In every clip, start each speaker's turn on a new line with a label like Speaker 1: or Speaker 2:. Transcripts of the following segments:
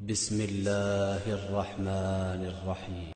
Speaker 1: بسم الله الرحمن الرحيم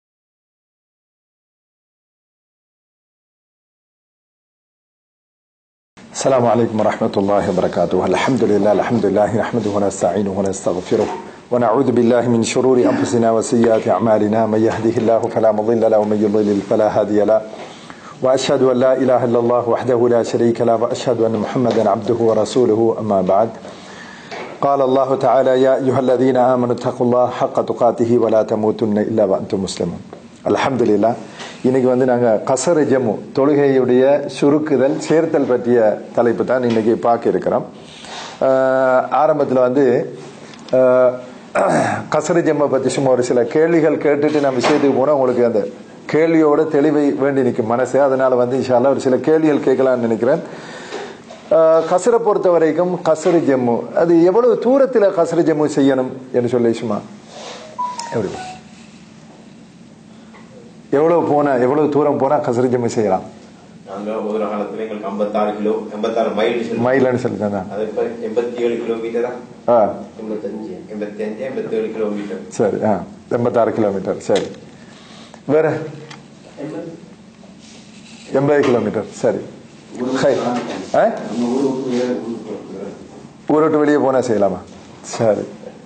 Speaker 2: السلام عليكم ورحمة الله وبركاته الحمد لله الحمد لله نحمده ونستعينه ونستغفره ونعوذ بالله من شرور أنفسنا وسيئات أعمالنا من يهده الله فلا مضل له ومن يضلل فلا هادي له وأشهد أن لا إله إلا الله وحده لا شريك له وأشهد أن محمدا عبده ورسوله أما بعد قال الله تعالى يا أيها الذين آمنوا اتقوا الله حق تقاته ولا تموتن إلا وأنتم مسلمون الحمد لله இன்னைக்கு வந்து நாங்கள் கசரு ஜம்மு தொழுகையுடைய சுருக்குதல் சேர்த்தல் பற்றிய தலைப்பு தான் இன்னைக்கு பார்க்க இருக்கிறோம் ஆரம்பத்தில் வந்து ஆஹ், கசரு ஜம்மை பற்றி சும்மா ஒரு சில கேள்விகள் கேட்டுட்டு நம்ம விஷயத்துக்கு போனால் உங்களுக்கு அந்த கேள்வியோட தெளிவை வேண்டி நிற்கும் மனசு அதனால வந்து இன்ஷால்லா ஒரு சில கேள்விகள் கேட்கலாம்னு நினைக்கிறேன் ஆஹ், கசரை பொறுத்த வரைக்கும் கசரு ஜம்மு அது எவ்வளவு தூரத்தில் கசரு ஜம்மு செய்யணும் என்று சொல்லி சும்மா எப்படி எவ்வளவு போனா எவ்வளவு தூரம் போனா கசரு ஜம்மு செய்யலாம்
Speaker 3: நாங்க ஒரு காலத்துல எங்களுக்கு ஐம்பத்தாறு கிலோ எண்பத்தாறு மைல் சொல்லி
Speaker 2: மைல்னு சொல்லி தானே
Speaker 3: அது இப்ப எண்பத்தி ஏழு கிலோமீட்டரா
Speaker 2: ஆ
Speaker 3: எண்பத்தஞ்சு எண்பத்தி அஞ்சு எண்பத்தி ஏழு கிலோமீட்டர்
Speaker 2: சரி ஆ எண்பத்தாறு கிலோமீட்டர் சரி வேற எண்பது கிலோமீட்டர் சரி ஹை. ஆ? ஊரை விட்டு வெளியே போனா செய்யலாமா சரி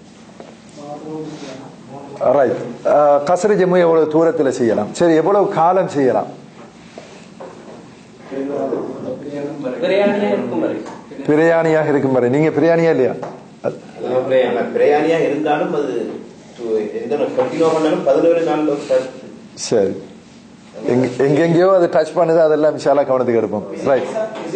Speaker 2: ரைட் கசரு ஜம்மு எவ்வளவு தூரத்தில் செய்யலாம் சரி எவ்வளவு காலம் செய்யலாம்
Speaker 4: பிரியாணியா இருக்கும் வரை
Speaker 2: பிரயாணியாக இருக்கும் வரை நீங்க பிரயாணியா இல்லையா அது-
Speaker 3: அதெல்லாம் பிரயாணம். பிரயாணியா இருந்தாலும் அது து- எந்த கண்டினியூ பண்ணாலும் பதினோரு நாள்
Speaker 2: சரி எங்க எங்கெங்கேயோ அது டச் பண்ணுது அதெல்லாம் விஷாலா கவனத்துக்கு எடுப்போம் ரைட்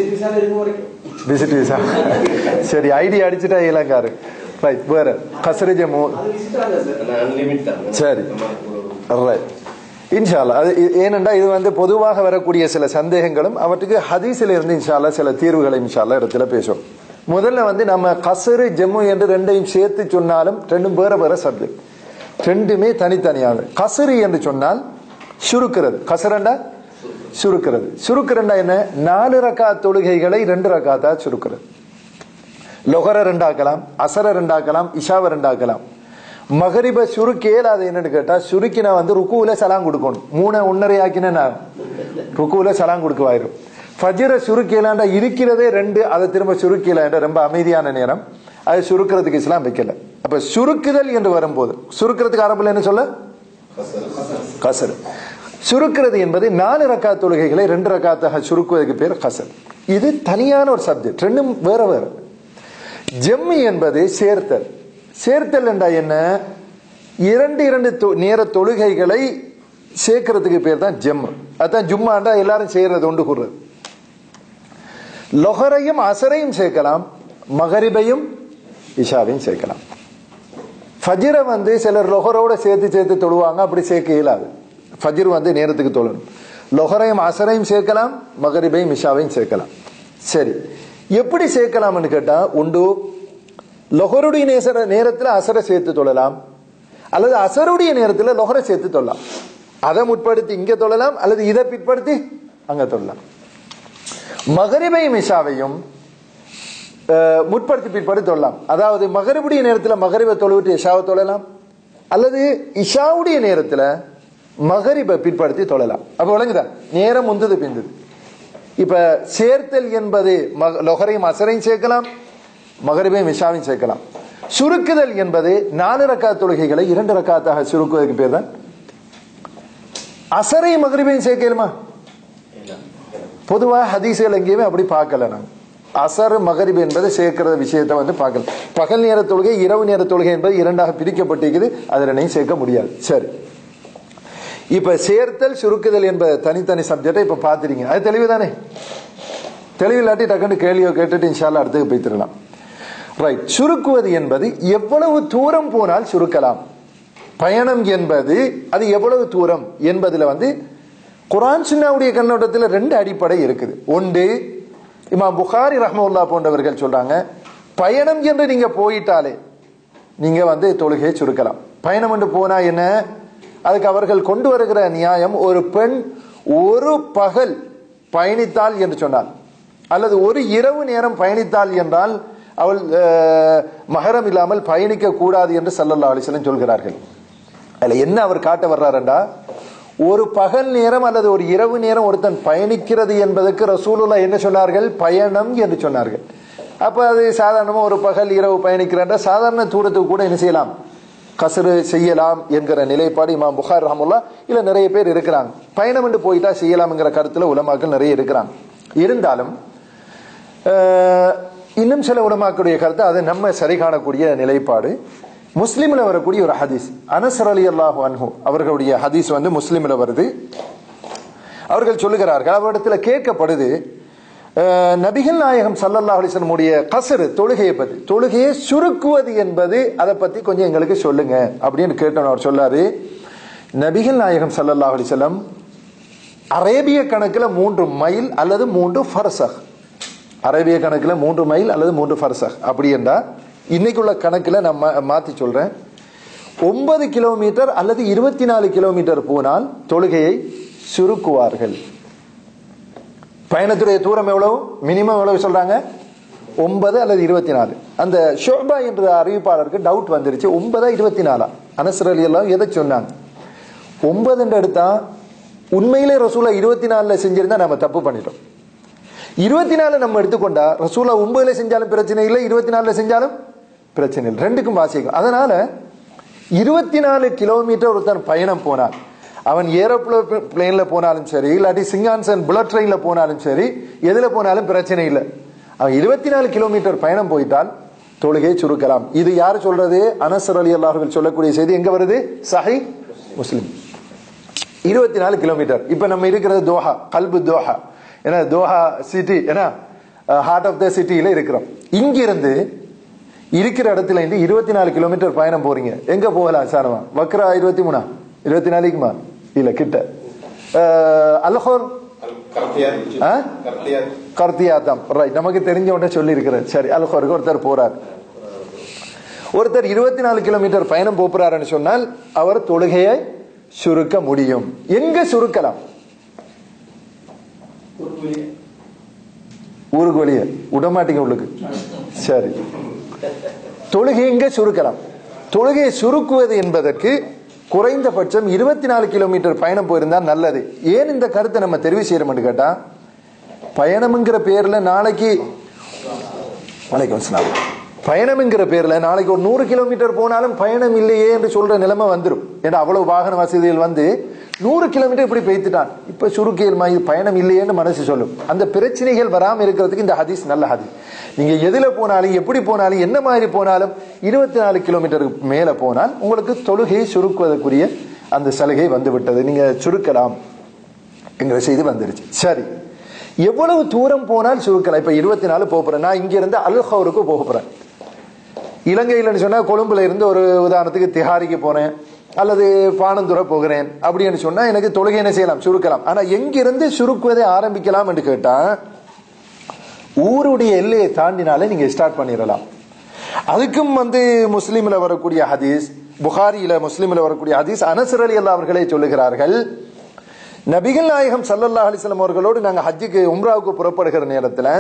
Speaker 2: விசிட் விசா சரி ஐடி அடிச்சுட்டா இலங்காரு ரைட் வேற கசரு ஜம்மு
Speaker 3: அன்லிமிட் தான்
Speaker 2: சரி. ரைட் இன்ஷால்லா அது இ- ஏனென்றா இது வந்து பொதுவாக வரக்கூடிய சில சந்தேகங்களும் அவற்றுக்கு ஹதீஸில் இருந்து இன்ஷால்லா சில தீர்வுகளை இன்ஷால்லா இடத்துல பேசுவோம் முதல்ல வந்து நம்ம கசரு ஜம்மு என்று ரெண்டையும் சேர்த்து சொன்னாலும் ரெண்டும் வேற வேற சப்ஜெக்ட் ரெண்டுமே தனித்தனியானது கசரு என்று சொன்னால் சுருக்கிறது கசரண்டா சுருக்கிறது சுருக்கிறண்டா என்ன நாலு ரக்கா தொழுகைகளை ரெண்டு ரக்காத்தா சுருக்கிறது லொகர ரெண்டாக்கலாம் அசர ரெண்டாக்கலாம் இஷாவை ரெண்டாக்கலாம் மகரிப சுருக்கேல அது என்னன்னு கேட்டா சுருக்கினா வந்து ருக்குல சலாம் கொடுக்கணும் மூணை ஒன்னரை ஆக்கினா ருக்குல சலாம் கொடுக்கவாயிரும் ஃபஜ்ர சுருக்கேலாண்டா இருக்கிறதே ரெண்டு அதை திரும்ப சுருக்கேலாண்டா ரொம்ப அமைதியான நேரம் அது சுருக்கிறதுக்கு இஸ்லாம் வைக்கல அப்ப சுருக்குதல் என்று வரும்போது சுருக்கிறதுக்கு அரபுல என்ன சொல்ல கசர் சுருக்கிறது என்பது நாலு ரக்கா தொழுகைகளை ரெண்டு ரக்காத்தாக சுருக்குவதற்கு பேர் கசர் இது தனியான ஒரு சப்ஜெக்ட் ரெண்டும் வேற வேற ஜெம்மி என்பது சேர்த்தல் சேர்த்தல் என்றா என்ன இரண்டு இரண்டு தொ- நேர தொழுகைகளை சேர்க்கறதுக்கு பேர் தான் ஜெம்மு அதான் ஜும்மாண்டா எல்லாரும் செய்யறது ஒன்று கூறுறது லொஹரையும் அசரையும் சேர்க்கலாம் மகரிபையும் இஷாவையும் சேர்க்கலாம் ஃபஜ்ரை வந்து சிலர் லொஹரோட சேர்த்து சேர்த்து தொழுவாங்க அப்படி சேர்க்க இயலாது ஃபஜ்ர் வந்து நேரத்துக்கு தொழணும் லொஹரையும் அசரையும் சேர்க்கலாம் மகரிபையும் இஷாவையும் சேர்க்கலாம் சரி எப்படி சேர்க்கலாம்னு கேட்டா உண்டு லொஹருடைய நேசர நேரத்தில் அசரை சேர்த்து தொழலாம் அல்லது அசருடைய நேரத்தில் லொஹரை சேர்த்து தொழலாம் அதை முற்படுத்தி இங்க தொழலாம் அல்லது இதை பிற்படுத்தி அங்க தொழலாம் மகரிபையும் இஷாவையும் அஹ், முற்படுத்தி பிற்படுத்தி தொழலாம் அதாவது மகரிபுடைய நேரத்தில் மகரிபை தொழுவிட்டு இஷாவை தொழலாம் அல்லது இஷாவுடைய நேரத்தில் மகரிபை பிற்படுத்தி தொழலாம் அப்ப விளங்குதா நேரம் முந்தது பிந்தது இப்ப சேர்த்தல் என்பது மக- லொஹரையும் அசரையும் சேர்க்கலாம் மகரிபையும் இஷாவையும் சேர்க்கலாம் சுருக்குதல் என்பது நாலு ரக்கா தொழுகைகளை இரண்டு ரக்காத்தாக சுருக்குவதற்கு பேர் தான் அசரையும் மகரிபையும் சேர்க்கலுமா பொதுவா ஹதீஸ்கள் எங்கேயுமே அப்படி பார்க்கல நாங்க அசர் மகரிப் என்பது சேர்க்கிற விஷயத்தை வந்து பார்க்கல பகல் நேர தொழுகை இரவு நேர தொழுகை என்பது இரண்டாக பிரிக்கப்பட்டிருக்குது அதில் ரெண்டையும் சேர்க்க முடியாது சரி இப்ப சேர்த்தல் சுருக்குதல் என்ப தனித்தனி சப்ஜெக்டை இப்ப பாத்துறீங்க அது தெளிவுதானே தெளிவில்லாட்டி டக்குன்னு கேள்வியோ கேட்டுட்டு இன்ஷால்லா அடுத்துக்கு போய்த்திடலாம் ரைட் சுருக்குவது என்பது எவ்வளவு தூரம் போனால் சுருக்கலாம் பயணம் என்பது அது எவ்வளவு தூரம் என்பதுல வந்து குரான் சுன்னாவுடைய கண்ணோட்டத்தில் ரெண்டு அடிப்படை இருக்குது ஒன்று இமாம் புகாரி ரஹ்மவுல்லா போன்றவர்கள் சொல்றாங்க பயணம் என்று நீங்க போயிட்டாலே நீங்க வந்து தொழுகையை சுருக்கலாம் பயணம் என்று போனா என்ன அதுக்கு அவர்கள் கொண்டு வருகிற நியாயம் ஒரு பெண் ஒரு பகல் பயணித்தால் என்று சொன்னார் அல்லது ஒரு இரவு நேரம் பயணித்தால் என்றால் அவள் அஹ், மகரம் இல்லாமல் பயணிக்க கூடாது என்று சல்லல்லா அலிஸ்லம் சொல்கிறார்கள் அதுல என்ன அவர் காட்ட வர்றாருண்டா ஒரு பகல் நேரம் அல்லது ஒரு இரவு நேரம் ஒருத்தன் பயணிக்கிறது என்பதற்கு ரசூலுல்லா என்ன சொன்னார்கள் பயணம் என்று சொன்னார்கள் அப்ப அது சாதாரணமா ஒரு பகல் இரவு பயணிக்கிறன்ற சாதாரண தூரத்துக்கு கூட என்ன செய்யலாம் கசரு செய்யலாம் என்கிற நிலைப்பாடு இமாம் புகார் ரஹமுல்லா இல்ல நிறைய பேர் இருக்கிறாங்க பயணம் என்று போயிட்டா செய்யலாம்ங்கிற கருத்துல உலமாக்கள் நிறைய இருக்கிறாங்க இருந்தாலும் அஹ், இன்னும் சில உலமாக்களுடைய கருத்து அதை நம்ம சரி காணக்கூடிய நிலைப்பாடு முஸ்லிம்ல வரக்கூடிய ஒரு ஹதீஸ் அனசர் அலி அல்லாஹு அன்ஹு அவர்களுடைய ஹதீஸ் வந்து முஸ்லிம்ல வருது அவர்கள் சொல்லுகிறார்கள் அவரிடத்துல கேட்கப்படுது அஹ், நபிகள் நாயகம் சல்லல்லாஹு அலைஹி வஸல்லம் உடைய கசரு தொழுகையை பத்தி தொழுகையை சுருக்குவது என்பது அதை பத்தி கொஞ்சம் எங்களுக்கு சொல்லுங்க அப்படின்னு கேட்டோம் அவர் சொல்லாரு நபிகள் நாயகம் சல்லல்லாஹு அலைஹி வஸல்லம் அரேபிய கணக்குல மூன்று மைல் அல்லது மூன்று ஃபர்சக் அரேபிய கணக்குல மூன்று மைல் அல்லது மூன்று ஃபர்சக் அப்படி என்றா இன்னைக்குள்ள கணக்குல நான் மா- மாத்தி சொல்றேன் ஒன்பது கிலோமீட்டர் அல்லது இருபத்தி நாலு கிலோமீட்டர் போனால் தொழுகையை சுருக்குவார்கள் பயணத்துடைய தூரம் எவ்வளவு மினிமம் எவ்வளவு சொல்றாங்க ஒன்பது அல்லது இருபத்தி நாலு அந்த ஷோபா என்ற அறிவிப்பாளருக்கு டவுட் வந்துருச்சு ஒன்பதா இருபத்தி நாலா அனசர் அலி எல்லாம் எதை சொன்னாங்க ஒன்பதுன்ற எடுத்தா உண்மையிலே ரசூலா இருபத்தி நாலுல செஞ்சிருந்தா நம்ம தப்பு பண்ணிட்டோம் இருபத்தி நாலு நம்ம எடுத்துக்கொண்டா ரசூலா ஒன்பதுல செஞ்சாலும் பிரச்சனை இல்லை இருபத்தி நாலுல செஞ்சாலும் பிரச்சனை இல்லை ரெண்டுக்கும் வாசிக்கும் அதனால இருபத்தி நாலு கிலோமீட்டர் ஒருத்தன் பயணம் போனான் அவன் ஏரோப்ளோ பிளேன்ல போனாலும் சரி இல்லாட்டி சிங்கான்சன் புல்லட் ட்ரெயின்ல போனாலும் சரி எதுல போனாலும் பிரச்சனை இல்லை அவன் இருபத்தி நாலு கிலோமீட்டர் பயணம் போயிட்டால் தொழுகை சுருக்கலாம் இது யார் சொல்றது அனசர் அலி அல்லாஹர்கள் சொல்லக்கூடிய செய்தி எங்க வருது சஹி முஸ்லிம் இருபத்தி நாலு கிலோமீட்டர் இப்ப நம்ம இருக்கிறது தோஹா கல்பு தோஹா ஏன்னா தோஹா சிட்டி ஏன்னா ஹார்ட் ஆஃப் த சிட்டியில இருக்கிறோம் இங்கிருந்து இருக்கிற இடத்துல இருந்து இருபத்தி நாலு கிலோமீட்டர் பயணம் போறீங்க எங்க போகலாம் சாரமா வக்ரா இருபத்தி மூணா இருபத்தி நாளைக்குமா இல்ல கிட்ட அஹ், அல்ஹோர்
Speaker 3: கர்த்தியார்
Speaker 2: ஆ?
Speaker 3: கர்த்தியார்
Speaker 2: கர்த்தியாத்தம் ரைட் நமக்கு தெரிஞ்சவன்ட்ட சொல்லி இருக்கிறேன் சரி அல்ஹோருக்கு ஒருத்தர் போறார் ஒருத்தர் இருபத்தி நாலு கிலோமீட்டர் பயணம் போறாருன்னு சொன்னால் அவர் தொழுகையை சுருக்க முடியும் எங்க சுருக்கலாம் ஊருக்கு வெளியே விடமாட்டீங்க உள்ளுக்கு சரி தொழுகை எங்க சுருக்கலாம் தொழுகையை சுருக்குவது என்பதற்கு குறைந்தபட்சம் இருபத்தி நாலு கிலோமீட்டர் பயணம் போயிருந்தா நல்லது ஏன் இந்த கருத்தை நம்ம தெரிவு செய்யறோம்னு கேட்டா பயணம்ங்கிற பேர்ல நாளைக்கு வலைக்கம் அஸ்ஸலாம். பயணம்ங்கிற பேர்ல நாளைக்கு ஒரு நூறு கிலோமீட்டர் போனாலும் பயணம் இல்லையே என்று சொல்ற நிலைமை வந்துடும் ஏன்னா அவ்வளவு வாகன வசதிகள் வந்து நூறு கிலோமீட்டர் இப்படி பெய்த்துட்டான் இப்ப சுருக்கியல் இது பயணம் இல்லையேன்னு மனசு சொல்லும் அந்த பிரச்சனைகள் வராம இருக்கிறதுக்கு இந்த ஹதீஸ் நல்ல ஹதீஸ் நீங்க எதுல போனாலும் எப்படி போனாலும் என்ன மாதிரி போனாலும் இருபத்தி நாலு கிலோமீட்டருக்கு மேல போனால் உங்களுக்கு தொழுகையை சுருக்குவதற்குரிய அந்த சலுகை வந்து விட்டது நீங்க சுருக்கலாம் என்கிற செய்தி வந்துருச்சு சரி எவ்வளவு தூரம் போனால் சுருக்கலாம் இப்ப இருபத்தி நாலு போறேன் நான் இங்க இருந்து அல்ஹோருக்கு போக போறேன் இலங்கையிலன்னு சொன்னா கொழும்புல இருந்து ஒரு உதாரணத்துக்கு திஹாரிக்கு போறேன் அல்லது பானந்துரை போகிறேன் அப்படின்னு சொன்னா எனக்கு தொழுகை என்ன செய்யலாம் சுருக்கலாம் ஆனா எங்கிருந்து சுருக்குவதை ஆரம்பிக்கலாம் என்று கேட்டா ஊருடைய எல்லையை தாண்டினாலே நீங்க ஸ்டார்ட் பண்ணிடலாம் அதுக்கும் வந்து முஸ்லீம்ல வரக்கூடிய ஹதீஸ் புகாரியில முஸ்லீம்ல வரக்கூடிய ஹதீஸ் அனசர் அலி அல்லா அவர்களே சொல்லுகிறார்கள் நபிகள் நாயகம் சல்லல்லாஹு அலிஸ்லாம் அவர்களோடு நாங்க ஹஜ்ஜுக்கு உம்ராவுக்கு புறப்படுகிற நேரத்துல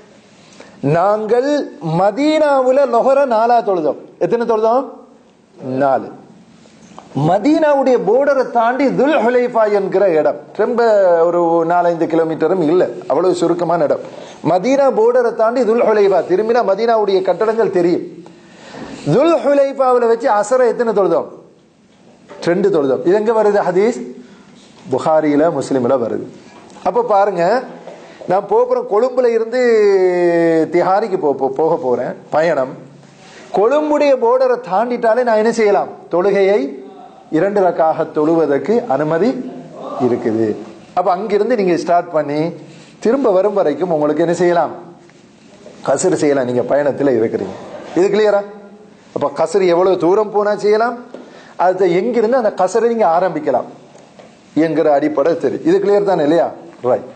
Speaker 2: நாங்கள் மதீனாவுல லொஹர நாலா தொழுதோம் எத்தனை தொழுதோம் நாலு மதீனாவுடைய போர்டரை தாண்டி துல் ஹுலைஃபா என்கிற இடம் ரொம்ப ஒரு நாலஞ்சு கிலோமீட்டரும் இல்ல அவ்வளவு சுருக்கமான இடம் மதீனா போர்டரை தாண்டி துல் ஹுலைஃபா திரும்பினா மதீனாவுடைய கட்டடங்கள் தெரியும் துல் ஹுலைஃபாவில் வச்சு அசர எத்தனை தொழுதோம் ரெண்டு தொழுதோம் இது எங்க வருது ஹதீஸ் புகாரியில முஸ்லிம்ல வருது அப்ப பாருங்க நான் போகிறேன் கொழும்புல இருந்து திஹாரிக்கு போ போ- போக போறேன் பயணம் கொழும்புடைய போர்டரை தாண்டிட்டாலே நான் என்ன செய்யலாம் தொழுகையை இரண்டு ரக்காக தொழுவதற்கு அனுமதி இருக்குது அப்ப அங்கிருந்து நீங்க ஸ்டார்ட் பண்ணி திரும்ப வரும் வரைக்கும் உங்களுக்கு என்ன செய்யலாம் கசரு செய்யலாம் நீங்க பயணத்துல இருக்கிறீங்க இது கிளியரா அப்ப கசரு எவ்வளவு தூரம் போனா செய்யலாம் அது எங்கிருந்து அந்த கசரை நீங்க ஆரம்பிக்கலாம் என்கிற அடிப்படை தெரியும் இது கிளியர் தானே இல்லையா ரைட்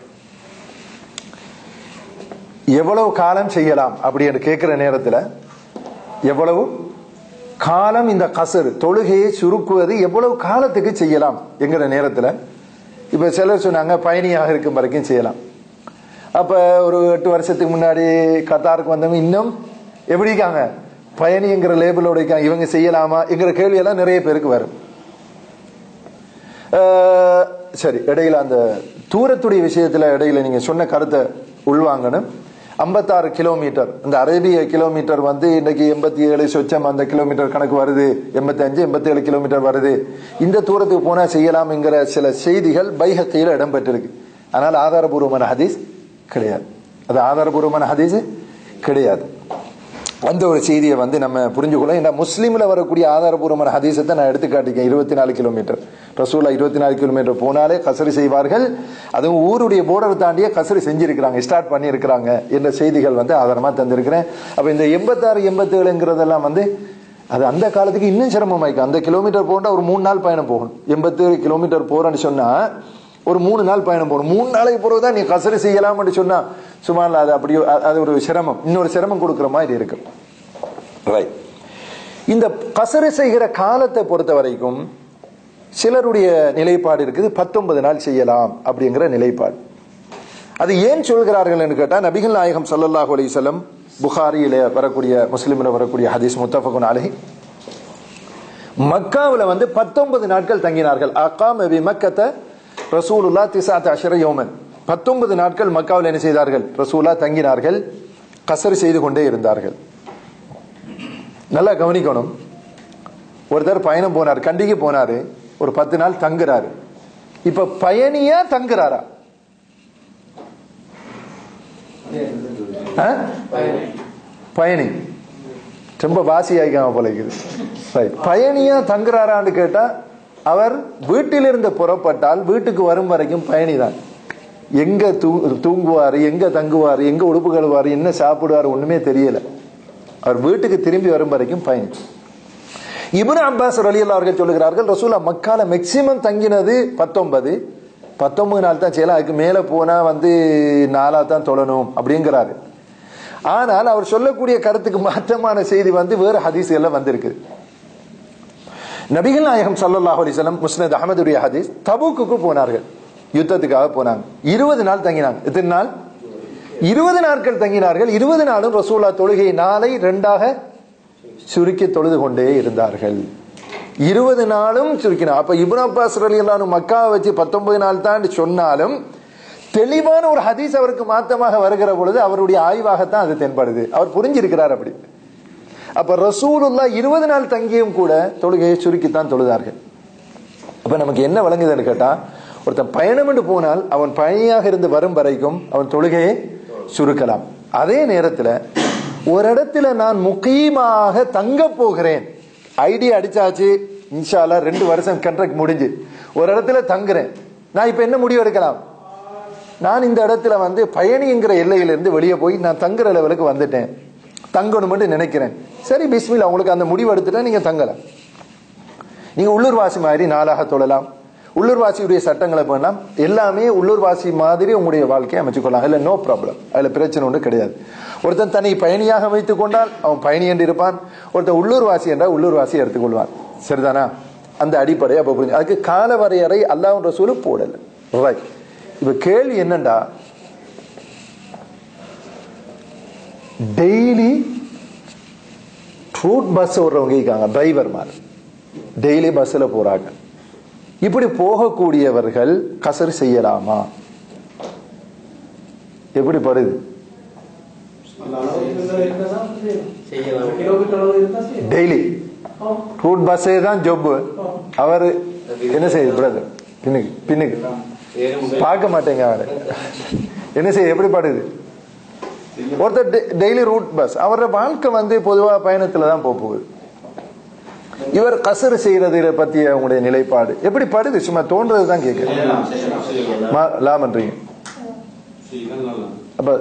Speaker 2: எவ்வளவு காலம் செய்யலாம் அப்படின்னு கேட்கிற நேரத்துல எவ்வளவு காலம் இந்த கசரு தொழுகையை சுருக்குவது எவ்வளவு காலத்துக்கு செய்யலாம் என்கிற நேரத்துல இப்ப சிலர் சொன்னாங்க பயணியாக இருக்கும் வரைக்கும் செய்யலாம் அப்ப ஒரு எட்டு வருஷத்துக்கு முன்னாடி கத்தாருக்கு வந்தவங்க இன்னும் எப்படி இருக்காங்க பயணிங்கிற லேபிளோட இருக்காங்க இவங்க செய்யலாமா என்கிற கேள்வி எல்லாம் நிறைய பேருக்கு வரும் அஹ், சரி இடையில அந்த தூரத்துடைய விஷயத்துல இடையில நீங்க சொன்ன கருத்தை உள்வாங்கணும் ஐம்பத்தாறு கிலோமீட்டர் இந்த அரேபிய கிலோமீட்டர் வந்து இன்னைக்கு எண்பத்தி ஏழு சொச்சம் அந்த கிலோமீட்டர் கணக்கு வருது எண்பத்தி அஞ்சு எண்பத்தி ஏழு கிலோமீட்டர் வருது இந்த தூரத்துக்கு போனா செய்யலாம்ங்கிற சில செய்திகள் பைஹக்கையில் இடம்பெற்றிருக்கு ஆனால் ஆதாரபூர்வமான ஹதீஸ் கிடையாது அது ஆதாரபூர்வமான ஹதீஸ் கிடையாது அந்த ஒரு செய்தியை வந்து நம்ம புரிஞ்சுக்கொள்ள இந்த முஸ்லீம்ல வரக்கூடிய ஆதாரபூர்வமான ஹதீஸத்தை நான் எடுத்து காட்டிக்கேன் இருபத்தி நாலு கிலோமீட்டர் ரசூலா இருபத்தி நாலு கிலோமீட்டர் போனாலே கசரி செய்வார்கள் அதுவும் ஊருடைய போர்டர் தாண்டியே கசரி செஞ்சிருக்கிறாங்க ஸ்டார்ட் பண்ணியிருக்கிறாங்க என்ற செய்திகள் வந்து ஆதாரமா தந்திருக்கிறேன் அப்ப இந்த எண்பத்தாறு எண்பத்தேழுங்கிறதெல்லாம் வந்து அது அந்த காலத்துக்கு இன்னும் சிரமமாயிக்கும் அந்த கிலோமீட்டர் போனா ஒரு மூணு நாள் பயணம் போகணும் எண்பத்தேழு கிலோமீட்டர் போறேன்னு சொன்னா ஒரு மூணு நாள் பயணம் போகணும் மூணு நாளைக்கு பிறகுதான் நீ கசரி செய்யலாம்னு சொன்னா சும்மா இல்ல, அது அப்படியே அ- அது ஒரு சிரமம் இன்னொரு சிரமம் கொடுக்குற மாதிரி இருக்கு ரைட் இந்த கசரு செய்கிற காலத்தை பொறுத்த வரைக்கும் சிலருடைய நிலைப்பாடு இருக்குது பத்தொன்பது நாள் செய்யலாம் அப்படிங்கிற நிலைப்பாடு அது ஏன் சொல்கிறார்கள் என்று கேட்டா நபிகள் நாயகம் ஸல்லல்லாஹு அலைஹி வஸல்லம் புகாரியில வரக்கூடிய முஸ்லிமில் வரக்கூடிய ஹதீஸ் முத்தஃபகுன் அலைஹி மக்காவுல வந்து பத்தொன்பது நாட்கள் தங்கினார்கள் அகாம பி மக்கத்த ரசூலுல்லா திசாத் அஷர யோமன் பத்தொன்பது நாட்கள் மக்காவில் என்ன செய்தார்கள் ரசூலா தங்கினார்கள் கசரு செய்து கொண்டே இருந்தார்கள் நல்லா கவனிக்கணும் ஒருத்தர் பயணம் போனார் கண்டிக்கு போனாரு ஒரு பத்து நாள் தங்குறாரு இப்ப பயணியா தங்குறாரா ஆ? பயணி ரொம்ப வாசி ஆகிக்காம போல இருக்குது Right. பயணியா தங்குறாரான்னு கேட்டா அவர் வீட்டிலிருந்து புறப்பட்டால் வீட்டுக்கு வரும் வரைக்கும் பயணி தான் எங்க தூ- தூங்குவாரு எங்க தங்குவாரு எங்க உடுப்பு கழுவாரு என்ன சாப்பிடுவாரு ஒண்ணுமே தெரியல அவர் வீட்டுக்கு திரும்பி வரும் வரைக்கும் பயணி இப்னு அப்பாஸ் ரலியல்லாஹு அவர்கள் சொல்லுகிறார்கள் ரசூலா மக்கால மேக்சிமம் தங்கினது பத்தொன்பது பத்தொன்பது நாள் தான் செய்யலாம் அதுக்கு மேல போனா வந்து நாளா தான் தொழணும் அப்படிங்கிறாரு ஆனால் அவர் சொல்லக்கூடிய கருத்துக்கு மாற்றமான செய்தி வந்து வேறு ஹதீஸ்கள்ல வந்திருக்கு நபிகள் நாயகம் ஸல்லல்லாஹு அலைஹி வஸல்லம் முஸ்னத் அஹமதுடைய ஹதீஸ் தபூக்குக்கு போனார்கள் யுத்தத்துக்காக போனாங்க இருபது நாள் தங்கினாங்க எத்தனை நாள் இருபது நாட்கள் தங்கினார்கள் இருபது நாளும் ரசூலா தொழுகை நாளை ரெண்டாக சுருக்கி தொழுது கொண்டே இருந்தார்கள் இருபது நாளும் சுருக்கினார் அப்ப இப்னு அப்பாஸ் ரலியல்லாஹு மக்காவை வச்சு பத்தொன்பது நாள் தான் சொன்னாலும் தெளிவான ஒரு ஹதீஸ் அவருக்கு மாத்தமாக வருகிற பொழுது அவருடைய ஆய்வாகத்தான் அது தென்படுது அவர் புரிஞ்சிருக்கிறார் அப்படி அப்ப ரசூலுல்லா இருபது நாள் தங்கியும் கூட தொழுகையை சுருக்கித்தான் தொழுதார்கள் அப்ப நமக்கு என்ன வழங்குதுன்னு கேட்டா ஒருத்தன் பயணம் என்று போனால் அவன் பயணியாக இருந்து வரும் வரைக்கும் அவன் தொழுகையை சுருக்கலாம் அதே நேரத்துல ஒரு இடத்துல நான் முக்கியமாக தங்க போகிறேன் ஐடியா அடிச்சாச்சு இன்ஷால்லா ரெண்டு வருஷம் கண்ட்ராக்ட் முடிஞ்சு ஒரு இடத்துல தங்குறேன் நான் இப்ப என்ன முடிவு எடுக்கலாம் நான் இந்த இடத்துல வந்து பயணிங்கிற எல்லையிலிருந்து வெளியே போய் நான் தங்குற லெவலுக்கு வந்துட்டேன் தங்கணும்னு நினைக்கிறேன் சரி பிஸ்மில் உங்களுக்கு அந்த முடிவு எடுத்துட்டா நீங்க தங்கலாம் நீங்க உள்ளூர்வாசி மாதிரி நாளாக தொழலாம் உள்ளூர்வாசியுடைய சட்டங்களை பண்ணலாம் எல்லாமே உள்ளூர்வாசி மாதிரி உங்களுடைய வாழ்க்கையை அமைச்சுக்கொள்ளலாம் இல்ல நோ ப்ராப்ளம் அதுல பிரச்சனை ஒன்று கிடையாது ஒருத்தன் தன்னை பயணியாக வைத்துக் கொண்டால் அவன் பயணி என்று இருப்பான் ஒருத்தன் உள்ளூர்வாசி என்றால் உள்ளூர்வாசி எடுத்துக்கொள்வான் சரிதானா அந்த அடிப்படை அப்ப புரிஞ்சு அதுக்கு கால வரையறை அல்லாஹ் ரசூலு போடல ரைட் இப்ப கேள்வி என்னண்டா டெய்லி ரூட் பஸ் ஓடுறவங்க இருக்காங்க டிரைவர் மாதிரி டெய்லி பஸ்ல போறாங்க இப்படி போகக்கூடியவர்கள் கசர் செய்யலாமா எப்படி படுது டெய்லி ரூட் பஸ்ஸே தான் ஜொப் அவர் என்ன செய்யுது பிரதர் பின்னுக்கு பின்னுக்கு பார்க்க மாட்டேங்க அவரு என்ன செய்ய எப்படி படுது ஒருத்தர் டெய்லி ரூட் பஸ் அவரோட வாழ்க்கை வந்து பொதுவா பயணத்துல தான் போக போகுது இவர் கசரு செய்யறது பத்திய உங்களுடைய நிலைப்பாடு எப்படி படுது சும்மா தோன்றது தான் கேட்க லாமன்றீங்க அப்ப